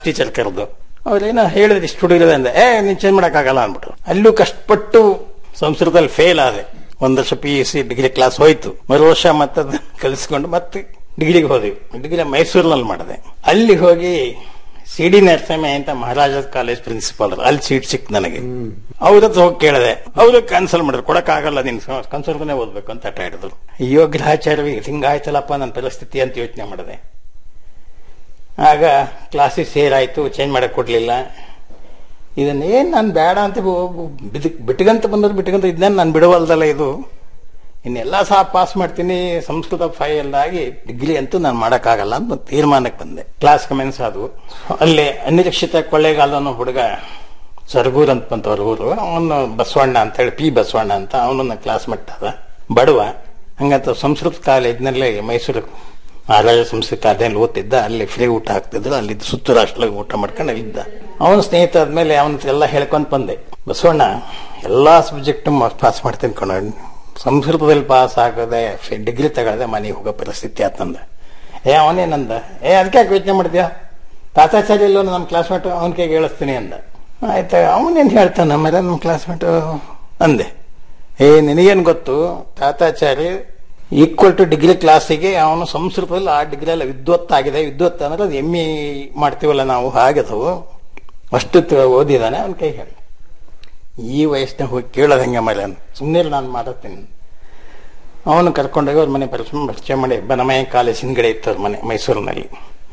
Teacher ಕರೆದು ಅವ್ರೇನೋ ಹೇಳಿದ್ರೆ ಇಷ್ಟು ಹುಡುಗರು ಅಂದೆ ಏ ನೀನ್ ಚೇಂಜ್ ಮಾಡಕ್ಕಾಗಲ್ಲ ಅಂದ್ಬಿಟ್ರು ಅಲ್ಲೂ ಕಷ್ಟಪಟ್ಟು ಸಂಸ್ಕೃತದಲ್ಲಿ ಫೇಲ್ ಆದೆ ಒಂದ್ ವರ್ಷ P U C degree class ಹೋಯ್ತು ಮರು ವರ್ಷ ಮತ್ತೆ ಕಲಿಸ್ಕೊಂಡು ಮತ್ತೆ ಡಿಗ್ರಿಗೆ ಹೋದ್ವಿ ಡಿಗ್ರಿ ಮೈಸೂರಿನಲ್ಲಿ ಮಾಡಿದೆ ಅಲ್ಲಿ ಹೋಗಿ ಸಿ ಡಿ ನರಸಿಂಹ ಅಂತ ಮಹಾರಾಜ ಕಾಲೇಜ್ ಪ್ರಿನ್ಸಿಪಾಲ್ ಅಲ್ಲಿ ಸೀಟ್ ಸಿಕ್ತು ನನಗೆ ಅವ್ರ ಹತ್ರ ಹೋಗಿ ಕೇಳಿದೆ ಅವರು ಕ್ಯಾನ್ಸಲ್ ಮಾಡಿದ್ರು ಕೊಡಕ್ಕಾಗಲ್ಲ ನೀನ್ ಕನ್ಸಲ್ಟನೇ ಓದ್ಬೇಕು ಅಂತ ಹಠ ಹಿಡಿದ್ರು ಅಯ್ಯೋ ಗ್ರಹಚಾರವಿ ಹಿಂಗಾಯ್ತಲ್ಲಪ್ಪ ನನ್ನ ಪರಿಸ್ಥಿತಿ ಅಂತ ಯೋಚನೆ ಮಾಡಿದೆ ಆಗ ಕ್ಲಾಸಿಗೆ ಸೇರಾಯ್ತು ಚೇಂಜ್ ಮಾಡಕ್ ಕೊಡ್ಲಿಲ್ಲ ಇದನ್ನ ಏನ್ ನಾನು ಬೇಡ ಅಂತ ಬಿದ್- ಬಿಟ್ಕಂತ ಬಂದ್ರೆ ಬಿಟ್ಕಂತ ಇದನ್ನ ನಾನು ಬಿಡುವಲ್ದಲ್ಲ ಇದು ಇನ್ನೆಲ್ಲ ಸಹ ಪಾಸ್ ಮಾಡ್ತೀನಿ ಸಂಸ್ಕೃತ ಫೈಲ್ ಆಗಿ ಡಿಗ್ರಿ ಅಂತೂ ನಾನು ಮಾಡೋಕ್ಕಾಗಲ್ಲ ಅಂತ ಒಂದು ತೀರ್ಮಾನಕ್ಕೆ ಬಂದೆ ಕ್ಲಾಸ್ ಕಮೆನ್ಸ್ ಆದವು ಅಲ್ಲಿ ಅನಿರೀಕ್ಷಿತ ಕೊಳ್ಳೇಗಾಲ ಅನ್ನೋ ಹುಡುಗ ಸರಗೂರ್ ಅಂತ ಬಂತ ಅವ್ರ ಊರು ಅವನು ಬಸವಣ್ಣ ಅಂತ ಹೇಳಿ ಪಿ ಬಸವಣ್ಣ ಅಂತ ಅವನನ್ನ ಕ್ಲಾಸ್ ಮಟ್ಟಾದ ಬಡವ ಹಂಗಂತ ಸಂಸ್ಕೃತ ಕಾಲೇಜ್ನಲ್ಲಿ ಮೈಸೂರು ಮಹಾರಾಜ ಸಂಸ್ಕೃತ ಕಾಲೇಜಲ್ಲಿ ಓದ್ತಿದ್ದ ಅಲ್ಲಿ ಫ್ರೀ ಊಟ ಹಾಕ್ತಿದ್ರು ಅಲ್ಲಿ ಸುತ್ತು ರಾಷ್ಟ್ರಗಳಿಗೆ ಊಟ ಮಾಡ್ಕೊಂಡು ಅಲ್ಲಿದ್ದ ಅವನ ಸ್ನೇಹಿತ ಆದ್ಮೇಲೆ ಅವನ ಎಲ್ಲ ಹೇಳ್ಕೊಂತ ಬಂದೆ ಬಸವಣ್ಣ ಎಲ್ಲಾ ಸಬ್ಜೆಕ್ಟ್ ಪಾಸ್ ಮಾಡ್ತೀನಿ ಕಣ ಸಂಸ್ಕೃತದಲ್ಲಿ ಪಾಸ್ ಆಗದೆ ಡಿಗ್ರಿ ತಗೊಳ್ಳದೆ ಮನೆಗೆ ಹೋಗೋ ಪರಿಸ್ಥಿತಿ ಆತಂದ ಏ ಅವನೇನಂದ ಏ ಅದಕ್ಕೆ ಯಾಕೆ ಯೋಚನೆ ಮಾಡ್ತೀಯ ತಾತಾಚಾರ್ಯ ಇಲ್ಲೋ ನಮ್ಮ ಕ್ಲಾಸ್ಮೇಟ್ ಅವನ ಕೈಗೆ ಹೇಳಿಸ್ತೀನಿ ಅಂದ ಆಯ್ತಾ ಅವನೇನು ಹೇಳ್ತಾನ ಆಮೇಲೆ ನಮ್ಮ ಕ್ಲಾಸ್ಮೇಟ್ ಅಂದೆ ಏ ನಿನಗೇನು ಗೊತ್ತು ತಾತಾಚಾರ್ಯ ಈಕ್ವಲ್ ಟು ಡಿಗ್ರಿ ಕ್ಲಾಸಿಗೆ ಅವನು ಸಂಸ್ಕೃತದಲ್ಲಿ ಆ ಡಿಗ್ರಿ ಎಲ್ಲ ವಿದ್ವತ್ ಆಗಿದೆ ವಿದ್ವತ್ ಅಂದ್ರೆ ಅದು ಎಮ್ ಇ ಮಾಡ್ತೀವಲ್ಲ ನಾವು ಹಾಗದವು ಅಷ್ಟು ತ- ಓದಿದಾನೆ ಅವನ ಕೈ ಹೇಳಿ ಈ ವಯಸ್ಸಿನಾಗ ಹೋಗಿ ಕೇಳೋದು ಹೆಂಗೆ ಮೇಲೆ ಸುಮ್ಮನೆ ನಾನು ಮಾಡತ್ತೀನಿ ಅವನು ಕರ್ಕೊಂಡೋಗಿ ಅವ್ರ ಮನೆ ಪರಿಚಯ ಪರಿಚಯ ಮಾಡಿ ಬನಮಯ ಕಾಲೇಜ್ ಹಿಂದ್ಗಡೆ ಇತ್ತು ಅವ್ರ ಮನೆ ಮೈಸೂರಿನಲ್ಲಿ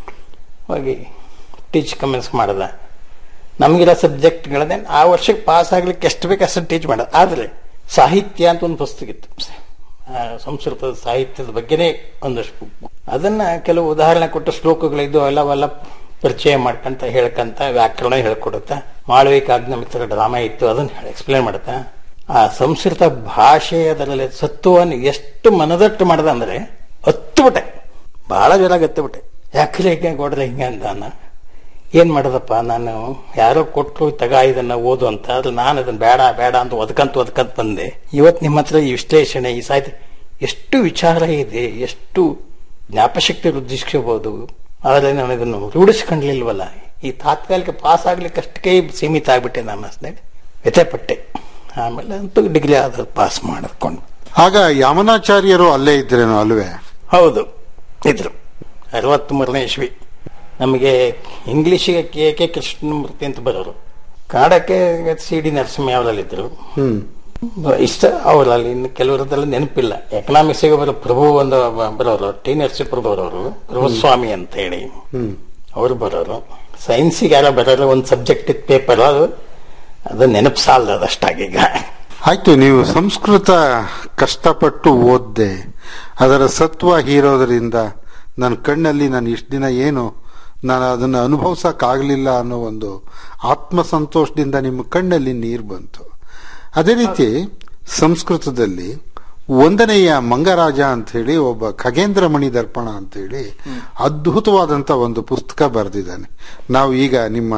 ಹೋಗಿ ಟೀಚ್ ಕಮೆನ್ಸ್ ಮಾಡ್ದ ನಮಗಿರೋ ಸಬ್ಜೆಕ್ಟ್ಗಳನ್ನೇ ಆ ವರ್ಷಕ್ಕೆ ಪಾಸ್ ಆಗ್ಲಿಕ್ಕೆ ಎಷ್ಟು ಬೇಕು ಅಷ್ಟು ಟೀಚ್ ಮಾಡೋದು ಆದರೆ ಸಾಹಿತ್ಯ ಅಂತ ಒಂದು ಪುಸ್ತಕ ಇತ್ತು ಆ, ಸಂಸ್ಕೃತದ ಸಾಹಿತ್ಯದ ಬಗ್ಗೆನೇ ಒಂದಷ್ಟು book. ಅದನ್ನ ಕೆಲವು ಉದಾಹರಣೆ ಕೊಟ್ಟ ಶ್ಲೋಕಗಳಿದ್ದು ಅವೆಲ್ಲವೆಲ್ಲ ಪರಿಚಯ ಮಾಡ್ಕೊಂತ ಹೇಳ್ಕಂತ ವ್ಯಾಕರಣ ಹೇಳ್ಕೊಡುತ್ತಾ ಮಾಳವಿಕ ಮಿತ್ರ ಡ್ರಾಮಾ ಇತ್ತು ಅದನ್ನ ಎಕ್ಸ್ಪ್ಲೇನ್ ಮಾಡುತ್ತಾ ಆ ಸಂಸ್ಕೃತ ಭಾಷೆ ಅದರಲ್ಲಿ ಸತ್ವವನ್ನು ಎಷ್ಟು ಮನದಟ್ಟು ಮಾಡ್ದ ಅಂದ್ರೆ ಹತ್ತು ಬಿಟ್ಟೆ ಬಹಳ ಜನ ಗತ್ತು ಯಾಕಲೆ ಹಿಂಗೆ ಕೊಡ್ರೆ ಹಿಂಗೆ ಅಂತ ನಾನು ಏನ್ ಮಾಡೋದಪ್ಪ ನಾನು ಯಾರೋ ಕೊಟ್ಟರು ತಗ ಇದನ್ನ ಓದು ಅಂತ ಆದ್ರೆ ನಾನು ಅದನ್ನ ಬೇಡ ಬೇಡ ಅಂತ ಒದ್ಕಂತ ಒದ್ಕಂತ ಬಂದೆ ಇವತ್ತು ನಿಮ್ಮ ಹತ್ರ ಈ ವಿಶ್ಲೇಷಣೆ ಈ ಸಾಹಿತ್ಯ ಎಷ್ಟು ವಿಚಾರ ಇದೆ ಎಷ್ಟು ಜ್ಞಾಪಶಕ್ತಿ ವೃದ್ಧಿಸ್ಕೋಬಹುದು ಆದರೆ ನಾನು ಇದನ್ನು ರೂಢಿಸ್ಕೊಂಡ್ಲಿಲ್ವಲ್ಲ ಈ ತಾತ್ಕಾಲಿಕ ಪಾಸ್ ಆಗ್ಲಿಕ್ಕೆ ಅಷ್ಟಕ್ಕೆ ಸೀಮಿತ ಆಗ್ಬಿಟ್ಟೆ ನಾನು ಅಷ್ಟೇ ವ್ಯಥೆಪಟ್ಟೆ ಆಮೇಲೆ ಅಂತೂ ಡಿಗ್ರಿ ಆದ ಪಾಸ್ ಮಾಡ್ಕೊಂಡು ಆಗ ಯಾಮನಾಚಾರ್ಯರು ಅಲ್ಲೇ ಇದ್ರೇನೋ ಅಲ್ವೇ ಹೌದು ಇದ್ರು ಅರವತ್ಮೂರನೇ ಇಸ್ವಿ ನಮಗೆ ಇಂಗ್ಲಿಷಿಗೆ ಕೆ ಕೆ ಕೃಷ್ಣಮೂರ್ತಿ ಅಂತ ಬರೋರು ಕಾಡಕ್ಕೆ ಸಿ ಡಿ ನರಸಿಂಹಯ್ಯವರಲ್ಲಿದ್ದರು ಹ್ಮ್ ಇಷ್ಟ ಅವರಲ್ಲಿ ಇನ್ನು ಕೆಲವರದೆಲ್ಲ ನೆನಪಿಲ್ಲ ಎಕನಾಮಿಕ್ಸಿಗೆ ಬರೋ ಪ್ರಭು ಒಂದು ಬ- ಬರೋರು ಟಿ ನರಸೀಪುರದವರವರು ಪ್ರಭುಸ್ವಾಮಿ ಅಂತ ಹೇಳಿ ಹ್ಮ್ ಅವರು ಬರೋರು ಸೈನ್ಸಿಗೆ ಯಾರೋ ಬರೋರು ಒಂದು ಸಬ್ಜೆಕ್ಟ್ ಇತ್ತು ಪೇಪರ್ ಅದು ಅದು ನೆನಪು ಸಾಲದ ಅದಷ್ಟಾಗೀಗ ಆಯ್ತು ನೀವು ಸಂಸ್ಕೃತ ಕಷ್ಟಪಟ್ಟು ಓದ್ದೆ ಅದರ ಸತ್ವ ಹೀರೋದ್ರಿಂದ ನನ್ನ ಕಣ್ಣಲ್ಲಿ ನಾನು ಇಷ್ಟು ದಿನ ಏನು ನಾನು ಅದನ್ನು ಅನುಭವಿಸಕ್ಕಾಗಲಿಲ್ಲ ಅನ್ನೋ ಒಂದು ಆತ್ಮಸಂತೋಷದಿಂದ ನಿಮ್ಮ ಕಣ್ಣಲ್ಲಿ ನೀರು ಬಂತು ಅದೇ ರೀತಿ ಸಂಸ್ಕೃತದಲ್ಲಿ ಒಂದನೆಯ ಮಂಗರಾಜ ಅಂತ ಹೇಳಿ ಒಬ್ಬ ಖಗೇಂದ್ರ ಮಣಿ ದರ್ಪಣ ಅಂತ ಹೇಳಿ ಅದ್ಭುತವಾದಂತ ಒಂದು ಪುಸ್ತಕ ಬರೆದಿದ್ದಾನೆ ನಾವು ಈಗ ನಿಮ್ಮ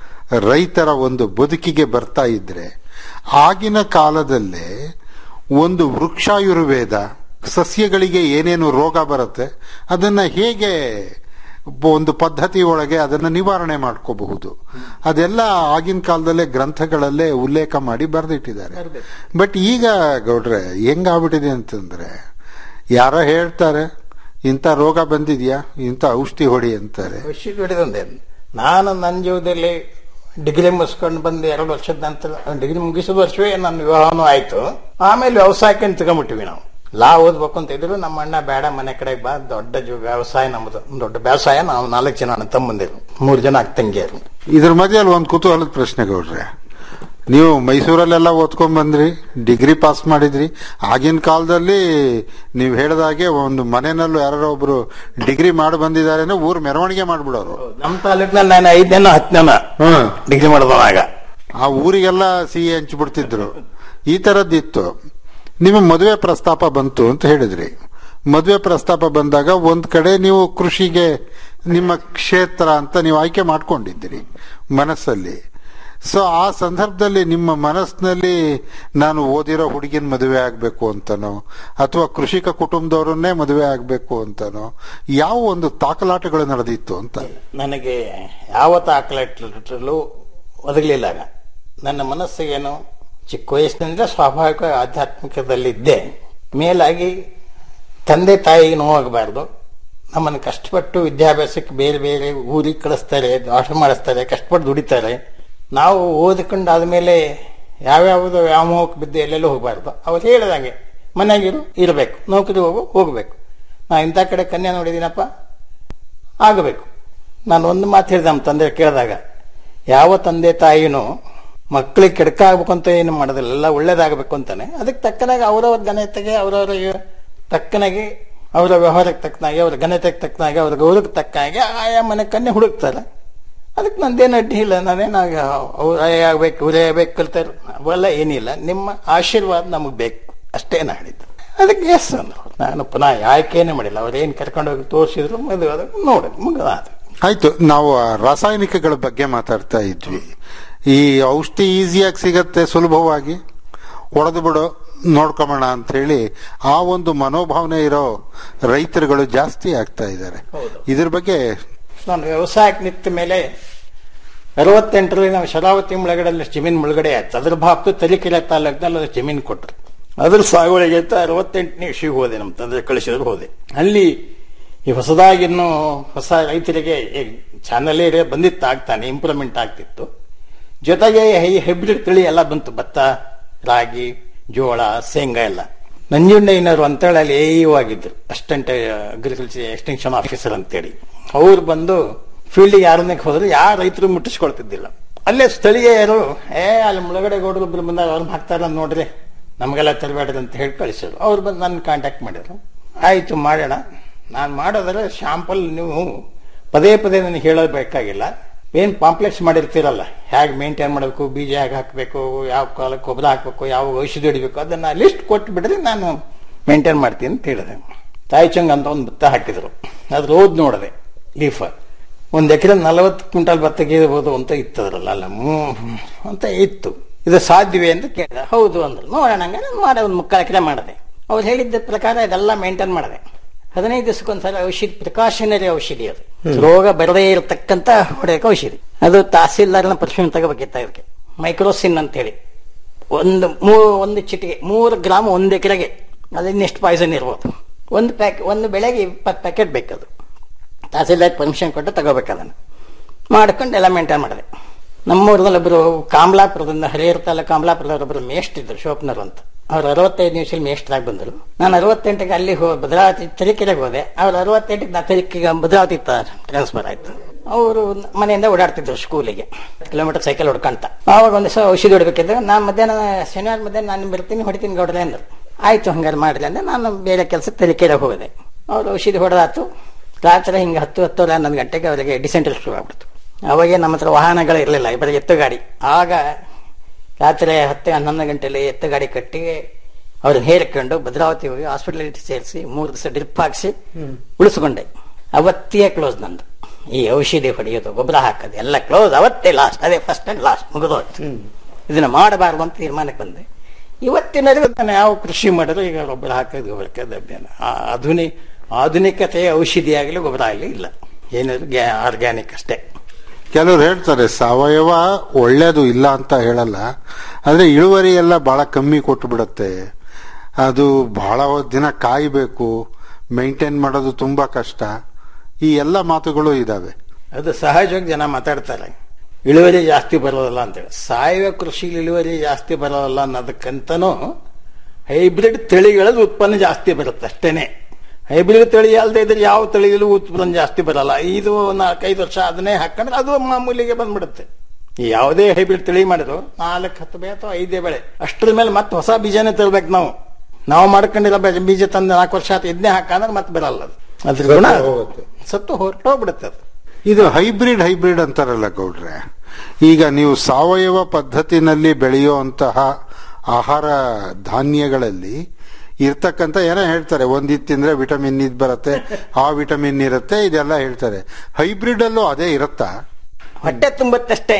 ರೈತರ ಒಂದು ಬದುಕಿಗೆ ಬರ್ತಾ ಇದ್ರೆ ಆಗಿನ ಕಾಲದಲ್ಲೇ ಒಂದು ವೃಕ್ಷಾಯುರ್ವೇದ ಸಸ್ಯಗಳಿಗೆ ಏನೇನು ರೋಗ ಬರುತ್ತೆ ಅದನ್ನ ಹೇಗೆ ಒಂದು ಪದ್ಧತಿ ಒಳಗೆ ಅದನ್ನ ನಿವಾರಣೆ ಮಾಡ್ಕೋಬಹುದು ಅದೆಲ್ಲ ಆಗಿನ ಕಾಲದಲ್ಲೇ ಗ್ರಂಥಗಳಲ್ಲೇ ಉಲ್ಲೇಖ ಮಾಡಿ ಬರೆದಿಟ್ಟಿದ್ದಾರೆ ಬಟ್ ಈಗ ಗೌಡ್ರೆ ಹೆಂಗಾಗ್ಬಿಟ್ಟಿದೆ ಅಂತಂದ್ರೆ ಯಾರೋ ಹೇಳ್ತಾರೆ ಇಂಥ ರೋಗ ಬಂದಿದ್ಯಾ ಇಂಥ ಔಷಧಿ ಹೊಡಿ ಅಂತಾರೆ ಖುಷಿ ಹೊಡೆದಂದೆ ನಾನು ನನ್ನ ಜೀವನದಲ್ಲಿ ಡಿಗ್ರಿ ಮುಗಿಸ್ಕೊಂಡು ಬಂದು ಎರಡು ವರ್ಷದ ನಂತರ ಡಿಗ್ರಿ ಮುಗಿಸಿದ ವರ್ಷವೇ ನನ್ನ ವಿವಾಹನೂ ಆಯ್ತು ಆಮೇಲೆ ವ್ಯವಸಾಯಕ್ಕೆ ಅಂತ ತಗೊಂಬಿಟ್ಟಿವಿ ನಾವು ಲಾ ಓದ್ಬೇಕು ಅಂತ ಇದ್ರು ನಮ್ಮ ಅಣ್ಣ ಬೇಡ ಮನೆ ಕಡೆಗೆ ಬಾ ದೊಡ್ಡ ಜೀವ ವ್ಯವಸಾಯ ನಮ್ಮದು ಒಂದ್ ದೊಡ್ಡ ವ್ಯವಸಾಯ ನಾವು ನಾಲ್ಕು ಜನ ಅಣ್ಣ ತಮ್ಮಂದಿರು ಮೂರು ಜನ ಅಕ್ಕ ತಂಗಿಯರು ಇದ್ರ ಮಧ್ಯದಲ್ಲಿ ಒಂದು ಕುತೂಹಲದ ಪ್ರಶ್ನೆ ಗೌಡ್ರೆ ನೀವು ಮೈಸೂರಲ್ಲೆಲ್ಲ ಓದ್ಕೊಂಡ್ ಬಂದ್ರಿ ಡಿಗ್ರಿ ಪಾಸ್ ಮಾಡಿದ್ರಿ ಆಗಿನ ಕಾಲದಲ್ಲಿ ನೀವು ಹೇಳಿದಾಗೆ ಒಂದು ಮನೆಯಲ್ಲೂ ಯಾರೋ ಒಬ್ರು ಡಿಗ್ರಿ ಮಾಡಿ ಬಂದಿದ್ದಾರೆ ಅಂದ್ರೆ ಊರ್ ಮೆರವಣಿಗೆ ಮಾಡ್ಬಿಡೋರು ನಮ್ಮ ತಾಲೂಕಿನಲ್ಲಿ ನಾನು ಐದನೇನ ಹತ್ತನೇನ ಹ್ಮ್ ಡಿಗ್ರಿ ಮಾಡಿದವಾಗ ಆ ಊರಿಗೆಲ್ಲ ಸಿಹಿ ಹಂಚ್ಬಿಡ್ತಿದ್ರು ಈ ತರದ್ದಿತ್ತು ನಿಮ್ಮ ಮದುವೆ ಪ್ರಸ್ತಾಪ ಬಂತು ಅಂತ ಹೇಳಿದ್ರಿ ಮದುವೆ ಪ್ರಸ್ತಾಪ ಬಂದಾಗ ಒಂದ್ ಕಡೆ ನೀವು ಕೃಷಿಗೆ ನಿಮ್ಮ ಕ್ಷೇತ್ರ ಅಂತ ನೀವು ಆಯ್ಕೆ ಮಾಡ್ಕೊಂಡಿದ್ದೀರಿ ಮನಸ್ಸಲ್ಲಿ ಸೊ ಆ ಸಂದರ್ಭದಲ್ಲಿ ನಿಮ್ಮ ಮನಸ್ಸಿನಲ್ಲಿ ನಾನು ಓದಿರೋ ಹುಡುಗಿನ ಮದುವೆ ಆಗ್ಬೇಕು ಅಂತನೋ ಅಥವಾ ಕೃಷಿಕ ಕುಟುಂಬದವರನ್ನೇ ಮದುವೆ ಆಗ್ಬೇಕು ಅಂತನೋ ಯಾವ ಒಂದು ತಾಕಲಾಟಗಳು ನಡೆದಿತ್ತು ಅಂತ ನನಗೆ ಯಾವ ತಾಕಲಾಟಲು ಒದಗಲಿಲ್ಲ ಆಗ. ನನ್ನ ಮನಸ್ಸಿಗೇನು ಚಿಕ್ಕ ವಯಸ್ಸಿನಿಂದ ಸ್ವಾಭಾವಿಕ ಆಧ್ಯಾತ್ಮಿಕದಲ್ಲಿದ್ದೆ ಮೇಲಾಗಿ ತಂದೆ ತಾಯಿಗೆ ನೋವಾಗಬಾರ್ದು ನಮ್ಮನ್ನು ಕಷ್ಟಪಟ್ಟು ವಿದ್ಯಾಭ್ಯಾಸಕ್ಕೆ ಬೇರೆ ಬೇರೆ ಊರಿಗೆ ಕಳಿಸ್ತಾರೆ ದೋಷ ಮಾಡಿಸ್ತಾರೆ ಕಷ್ಟಪಟ್ಟು ದುಡಿತಾರೆ ನಾವು ಓದಿಕೊಂಡಾದ್ಮೇಲೆ ಯಾವ್ಯಾವುದೋ ವ್ಯಾಮೋಹಕ್ಕೆ ಬಿದ್ದು ಎಲ್ಲೆಲ್ಲೂ ಹೋಗಬಾರ್ದು ಅವ್ರು ಹೇಳಿದಂಗೆ ಮನೆಯಾಗಿರು ಇರಬೇಕು ನೌಕರಿ ಹೋಗು ಹೋಗಬೇಕು ನಾ ಇಂಥ ಕಡೆ ಕನ್ಯಾ ನೋಡಿದ್ದೀನಪ್ಪ ಆಗಬೇಕು ನಾನು ಒಂದು ಮಾತು ಹೇಳಿದೆ ನಮ್ಮ ತಂದೆ ಕೇಳಿದಾಗ ಯಾವ ತಂದೆ ತಾಯಿನೂ ಮಕ್ಕಳಿಗೆ ಕೆಡಕಾಗಬೇಕು ಅಂತ ಏನು ಮಾಡೋದಿಲ್ಲ ಎಲ್ಲ ಒಳ್ಳೇದಾಗಬೇಕು ಅಂತಾನೆ ಅದಕ್ಕೆ ತಕ್ಕನಾಗಿ ಅವರವ್ರ ಘನತೆಗೆ ಅವರವರ ತಕ್ಕನಾಗಿ ಅವರ ವ್ಯವಹಾರಕ್ಕೆ ತಕ್ಕನಾಗಿ ಅವರ ಘನತೆಗೆ ತಕ್ಕನಾಗಿ ಅವರ ಗೌರವಕ್ಕೆ ತಕ್ಕನಾಗಿ ಆಯಾ ಮನೆ ಕನ್ಯೆ ಹುಡುಕ್ತಾರೆ ಅದಕ್ಕೆ ನಂದೇನು ಅಡ್ಡಿ ಇಲ್ಲ ನಾನೇನು ಅವ್ರು ಆಗ್ಬೇಕು ಇವರೇ ಆಗ್ಬೇಕು ಕಲ್ತಾರೆ ಅವೆಲ್ಲ ಏನಿಲ್ಲ ನಿಮ್ಮ ಆಶೀರ್ವಾದ ನಮಗೆ ಬೇಕು ಅಷ್ಟೇ ನಾ ಹೇಳಿದ್ದು ಅದಕ್ಕೆ ಎಸ್ ಅಂದ್ರು ನಾನು ಪುನಃ ಆಯ್ಕೆನೇ ಮಾಡಿಲ್ಲ ಅವ್ರೇನು ಕರ್ಕೊಂಡು ಹೋಗಿ ತೋರಿಸಿದ್ರು ಮದುವೆ ಆದಾಗ ನೋಡಿದ್ ಮುಗಿದ ಆಯ್ತು ನಾವು ಆ ರಾಸಾಯನಿಕಗಳ ಬಗ್ಗೆ ಮಾತಾಡ್ತಾ ಇದ್ವಿ ಈ ಔಷಧಿ ಈಸಿಯಾಗಿ ಸಿಗತ್ತೆ ಸುಲಭವಾಗಿ ಹೊಡೆದು ಬಿಡು ನೋಡ್ಕೊಂಬೋಣ ಅಂತ ಹೇಳಿ ಆ ಒಂದು ಮನೋಭಾವನೆ ಇರೋ ರೈತರುಗಳು ಜಾಸ್ತಿ ಆಗ್ತಾ ಇದ್ದಾರೆ ಹೌದು. ಇದ್ರ ಬಗ್ಗೆ ನಾನು ವ್ಯವಸಾಯಕ್ಕೆ ನಿಂತ ಮೇಲೆ ಅರವತ್ತೆಂಟರಲ್ಲಿ ನಾವು ಶರಾವತಿ ಮುಳಗಡೆಯಲ್ಲಿ ಜಮೀನು ಮುಳುಗಡೆ ಆಯ್ತು ಅದ್ರ ಭಾಗತ್ತು ತರೀಕೆರೆ ತಾಲೂಕಿನಲ್ಲಿ ಅದು ಜಮೀನು ಕೊಟ್ಟರು ಅದ್ರ ಸಾಗುವಳಿಗೆ ಅಂತ ಅರವತ್ತೆಂಟನೇ ಇಶ್ಯೂಗೆ ಹೋದೆ ನಮ್ಮ ತಂದೆ ಕಳಿಸಿದ್ರು ಹೋದೆ ಅಲ್ಲಿ ಈ ಹೊಸದಾಗಿ ಇನ್ನು ಹೊಸ ರೈತರಿಗೆ ಚಾನಲ್ ಏರಿಯಾ ಬಂದಿತ್ತು ಆಗ್ತಾನೆ ಇಂಪ್ರೂವ್ಮೆಂಟ್ ಆಗ್ತಿತ್ತು ಜೊತೆಗೆ ಈ ಹೈಬ್ರಿಡ್ ತಳಿ ಎಲ್ಲ ಬಂತು ಭತ್ತ ರಾಗಿ ಜೋಳ ಶೇಂಗಾ ಎಲ್ಲ ನಂಜುಂಡಯ್ಯನವರು ಅಂತೇಳಿ ಅಲ್ಲಿ ಎ ಆಗಿದ್ರು ಅಸಿಸ್ಟೆಂಟ್ ಅಗ್ರಿಕಲ್ಚರ್ ಎಕ್ಸ್ಟೆನ್ಷನ್ ಆಫೀಸರ್ ಅಂತೇಳಿ ಅವ್ರು ಬಂದು ಫೀಲ್ಡಿಗೆ ಯಾರನ್ನೇ ಹೋದ್ರು ಯಾರು ರೈತರು ಮುಟ್ಟಿಸ್ಕೊಳ್ತಿದ್ದಿಲ್ಲ ಅಲ್ಲೇ ಸ್ಥಳೀಯರು ಏ ಅಲ್ಲಿ ಮುಳಗಡೆ ಗೌಡರು ಒಬ್ರು ಬಂದಾಗ ಅವ್ರನ್ನ ಹಾಕ್ತಾರ ನೋಡ್ರಿ ನಮಗೆಲ್ಲ ತರಬೇಡ್ರಿ ಅಂತ ಹೇಳಿ ಕಳಿಸಿದ್ರು ಅವ್ರು ಬಂದು ನನ್ನ ಕಾಂಟ್ಯಾಕ್ಟ್ ಮಾಡಿದ್ರು ಆಯ್ತು ಮಾಡೋಣ ನಾನು ಮಾಡೋದ್ರೆ ಶಾಂಪಲ್ ನೀವು ಪದೇ ಪದೇ ನನಗೆ ಹೇಳಬೇಕಾಗಿಲ್ಲ ಏನ್ ಪಾಂಪ್ಲೆಕ್ಸ್ ಮಾಡಿರ್ತೀರಲ್ಲ ಹೇಗೆ ಮೇಂಟೈನ್ ಮಾಡಬೇಕು ಬೀಜ ಹೇಗೆ ಹಾಕಬೇಕು ಯಾವ ಕಾಲಕ್ಕೆ ಗೊಬ್ಬರ ಹಾಕಬೇಕು ಯಾವ ಔಷಧಿ ಹೊಡಿಬೇಕು ಅದನ್ನ ಲಿಸ್ಟ್ ಕೊಟ್ಟು ಬಿಡ್ರಿ ನಾನು ಮೇಂಟೈನ್ ಮಾಡ್ತೀನಿ ಅಂತ ಹೇಳಿದೆ ತಾಯಿಚಂಗ್ ಅಂತ ಒಂದು ಭತ್ತ ಹಾಕಿದ್ರು ಅದು ಓದ್ ನೋಡಿದೆ ಲೀಫ್ ಒಂದ್ ಎಕರೆ ನಲವತ್ತು ಕ್ವಿಂಟಲ್ ಭತ್ತ ಗೀರ್ಬೋದು ಅಂತ ಇತ್ತದ್ರಲ್ಲ ಅಲ್ಲ ಹ್ಮ್, ಅಂತ ಇತ್ತು ಇದು ಸಾಧ್ಯವೇ ಅಂತ ಕೇಳಿದೆ ಹೌದು ಅಂದ್ರು ನೋಡೋಣ ಹಂಗಾರೆ ಮಾಡಿ ಒಂದು ಮುಕ್ಕಾಲು ಎಕರೆ ಮಾಡಿದೆ ಅವ್ರು ಹೇಳಿದ್ದ ಪ್ರಕಾರ ಇದೆಲ್ಲ ಮೇಂಟೈನ್ ಮಾಡಿದೆ ಹದಿನೈದು ದಿವಸಕ್ಕೊಂದ್ಸಲ ಔಷಧಿ ಪ್ರಿಕಾಷನರಿ ಔಷಧಿ ಅದು ರೋಗ ಬರದೇ ಇರತಕ್ಕಂತ ಹೊಡೆಯಕ್ಕೆ ಔಷಧಿ ಅದು ತಹಸೀಲ್ದಾರ್ನ ಪರ್ಫ್ಯೂಮ್ ತಗೋಬೇಕಿತ್ತ ಇದಕ್ಕೆ ಮೈಕ್ರೋಸಿನ್ ಅಂತೇಳಿ ಒಂದು ಮೂ ಒಂದು ಚಿಟಿಗೆ ಮೂರು ಗ್ರಾಮ್ ಒಂದು ಎಕರೆಗೆ ಅದನ್ನೆಷ್ಟು ಪಾಯ್ಸನ್ ಇರ್ಬೋದು ಒಂದು ಪ್ಯಾಕ್ ಒಂದು ಬೆಳೆಗೆ ಇಪ್ಪತ್ತು ಪ್ಯಾಕೆಟ್ ಬೇಕದು ತಹಸೀಲ್ದಾರ್ ಪರ್ಮಿಷನ್ ಕೊಟ್ಟು ತಗೋಬೇಕು ಅದನ್ನು ಮಾಡ್ಕೊಂಡು ಎಲ್ಲ ಮೇಂಟೈನ್ ಮಾಡಿದೆ ನಮ್ಮೂರಲ್ಲಿ ಒಬ್ಬರು ಕಾಮಲಾಪುರದಿಂದ ಹರಿಹರ ತಾಲೂಕು ಕಾಮಲಾಪುರದವರೊಬ್ಬರು ಮೇಷ್ಟಿದ್ರು ಶೋಪ್ನರ್ ಅಂತ ಅವ್ರು ಅರವತ್ತೈದು ನಿಮಿಷದಲ್ಲಿ ಮೇಷ್ಟ್ರಾಗಿ ಬಂದರು ನಾನು ಅರವತ್ತೆಂಟಿಗೆ ಅಲ್ಲಿ ಹೋ ಭದ್ರಾವತಿ ತರೀಕೆರೆಗೆ ಹೋದೆ ಅವ್ರು ಅರವತ್ತೆಂಟಿಗೆ ನಾ ತರೀಕೆಗೆ ಭದ್ರಾವತಿ ಟ್ರಾನ್ಸ್ಫರ್ ಆಯ್ತು ಅವರು ಮನೆಯಿಂದ ಓಡಾಡ್ತಿದ್ರು ಸ್ಕೂಲಿಗೆ ಕಿಲೋಮೀಟರ್ ಸೈಕಲ್ ಹೊಡ್ಕೊಂತ ಆವಾಗ ಒಂದು ದಿವಸ ಔಷಧಿ ಹೊಡಬೇಕಿದ್ರೆ ನಾನು ಮಧ್ಯಾಹ್ನ ಶನಿವಾರ ಮಧ್ಯಾಹ್ನ ನಾನು ಬರ್ತೀನಿ ಹೊಡಿತೀನಿ ಗೌಡ್ರೆ ಅಂದರು ಆಯ್ತು ಹಂಗಾರೆ ಮಾಡ್ರಿ ಅಂದ್ರೆ ನಾನು ಬೇರೆ ಕೆಲಸಕ್ಕೆ ತರೀಕೆರೆಗೆ ಹೋದೆ ಅವ್ರು ಔಷಧಿ ಹೊಡೆದಾತು ರಾತ್ರಿ ಹಿಂಗೆ ಹತ್ತು ಹತ್ತುವರೆ ಹನ್ನೊಂದು ಗಂಟೆಗೆ ಅವರಿಗೆ ಡಿಸೆಂಟ್ರಿ ಶುರು ಆಗ್ಬಿಡ್ತು ಅವಾಗೇ ನಮ್ಮ ಹತ್ರ ವಾಹನಗಳು ಇರಲಿಲ್ಲ ಬರೀ ಎತ್ತು ಗಾಡಿ ಆಗ ರಾತ್ರಿ ಹತ್ತು ಹನ್ನೊಂದು ಗಂಟೆಯಲ್ಲಿ ಎತ್ತು ಗಾಡಿ ಕಟ್ಟಿ ಅವ್ರನ್ನ ಹೇರಿಕೊಂಡು ಭದ್ರಾವತಿ ಹೋಗಿ ಹಾಸ್ಪಿಟಲ್ ಸೇರಿಸಿ ಮೂರು ದಿವಸ ಡ್ರಿಪ್ ಹಾಕ್ಸಿ ಉಳಿಸ್ಕೊಂಡೆ ಅವತ್ತೇ ಕ್ಲೋಸ್ ನಂದು ಈ ಔಷಧಿ ಹೊಡೆಯೋದು ಗೊಬ್ಬರ ಹಾಕೋದು ಎಲ್ಲ ಕ್ಲೋಸ್ ಅವತ್ತೇ ಲಾಸ್ಟ್ ಅದೇ ಫಸ್ಟ್ ಅಂಡ್ ಲಾಸ್ಟ್ ಮುಗಿದೋಯ್ತು ಇದನ್ನ ಮಾಡಬಾರ್ದು ಅಂತ ತೀರ್ಮಾನಕ್ಕೆ ಬಂದೆ ಇವತ್ತಿನವರೆಗೂ ನಾನು ಯಾವ ಕೃಷಿ ಮಾಡಿದ್ರು ಈಗ ಗೊಬ್ಬರ ಹಾಕೋದು ಗೊಬ್ಬರಕ್ಕೆ ಅಭ್ಯಾನ ಆಧುನಿ ಆಧುನಿಕತೆಯ ಔಷಧಿ ಆಗಲಿ ಗೊಬ್ಬರ ಆಗಲಿ ಇಲ್ಲ ಏನಾದ್ರು ಆರ್ಗ್ಯಾನಿಕ್ ಅಷ್ಟೇ ಕೆಲವ್ರು ಹೇಳ್ತಾರೆ ಸಾವಯವ ಒಳ್ಳೇದು ಇಲ್ಲ ಅಂತ ಹೇಳಲ್ಲ ಆದ್ರೆ ಇಳುವರಿ ಎಲ್ಲ ಬಹಳ ಕಮ್ಮಿ ಕೊಟ್ಟು ಬಿಡತ್ತೆ ಅದು ಬಹಳ ದಿನ ಕಾಯಬೇಕು ಮೇಂಟೈನ್ ಮಾಡೋದು ತುಂಬಾ ಕಷ್ಟ ಈ ಎಲ್ಲ ಮಾತುಗಳು ಇದಾವೆ ಅದು ಸಹಜವಾಗಿ ಜನ ಮಾತಾಡ್ತಾರೆ ಇಳುವರಿ ಜಾಸ್ತಿ ಬರೋದಲ್ಲ ಅಂತೇಳಿ ಸಾವಯವ ಕೃಷಿಲಿ ಇಳುವರಿ ಜಾಸ್ತಿ ಬರೋದಲ್ಲ ಅನ್ನೋದಕ್ಕಂತನೂ ಹೈಬ್ರಿಡ್ ತಳಿಗಳದ್ದು ಉತ್ಪನ್ನ ಜಾಸ್ತಿ ಬರುತ್ತೆ ಅಷ್ಟೇನೆ ಹೈಬ್ರಿಡ್ ತಳಿ ಅಲ್ಲದೆ ಇದ್ರೆ ಯಾವ ತಳಿಯಲ್ಲೂ ಉತ್ಪನ್ನ ಜಾಸ್ತಿ ಬರಲ್ಲ ಇದು ನಾಲ್ಕೈದು ವರ್ಷ ಅದನ್ನೇ ಹಾಕೊಂಡ್ರೆ ಅದು ಮಾಮೂಲಿಗೆ ಬಂದ್ಬಿಡುತ್ತೆ ಈ ಯಾವುದೇ ಹೈಬ್ರಿಡ್ ತಳಿ ಮಾಡಿದ್ರು ನಾಲ್ಕು ಹತ್ತು ಬೆಳೆ ಅಥವಾ ಐದೇ ಬೆಳೆ ಅಷ್ಟರ ಮೇಲೆ ಮತ್ತೆ ಹೊಸ ಬೀಜನೇ ತರ್ಬೇಕು ನಾವು ನಾವು ಮಾಡ್ಕೊಂಡಿರೋ ಬೆ- ಬೀಜ ತಂದು ನಾಲ್ಕು ವರ್ಷ ಆಯ್ತು ಇದನ್ನೇ ಹಾಕಂದ್ರೆ ಮತ್ತೆ ಬರಲ್ಲ ಅದು ಅದ್ರ ಗುಣ ಅದು. ಹೋಗುತ್ತೆ. ಸತ್ತು ಹೊರಟೋಗ್ಬಿಡುತ್ತೆ ಅದು ಇದು ಹೈಬ್ರಿಡ್ ಹೈಬ್ರಿಡ್ ಅಂತಾರಲ್ಲ ಗೌಡ್ರೆ ಈಗ ನೀವು ಸಾವಯವ ಪದ್ಧತಿನಲ್ಲಿ ಬೆಳೆಯುವಂತಹ ಆಹಾರ ಧಾನ್ಯಗಳಲ್ಲಿ ಇರ್ತಕ್ಕಂಥ ಏನೋ ಹೇಳ್ತಾರೆ ಒಂದಿತ್ತು ತಿಂದ್ರೆ ವಿಟಮಿನ್ ಇದ್ ಬರುತ್ತೆ ಆ ವಿಟಮಿನ್ ಇರುತ್ತೆ ಇದೆಲ್ಲ ಹೇಳ್ತಾರೆ ಹೈಬ್ರಿಡ್ ಅಲ್ಲೂ ಅದೇ ಇರುತ್ತಾ ಹೊಟ್ಟೆ ತುಂಬುತ್ತಷ್ಟೇ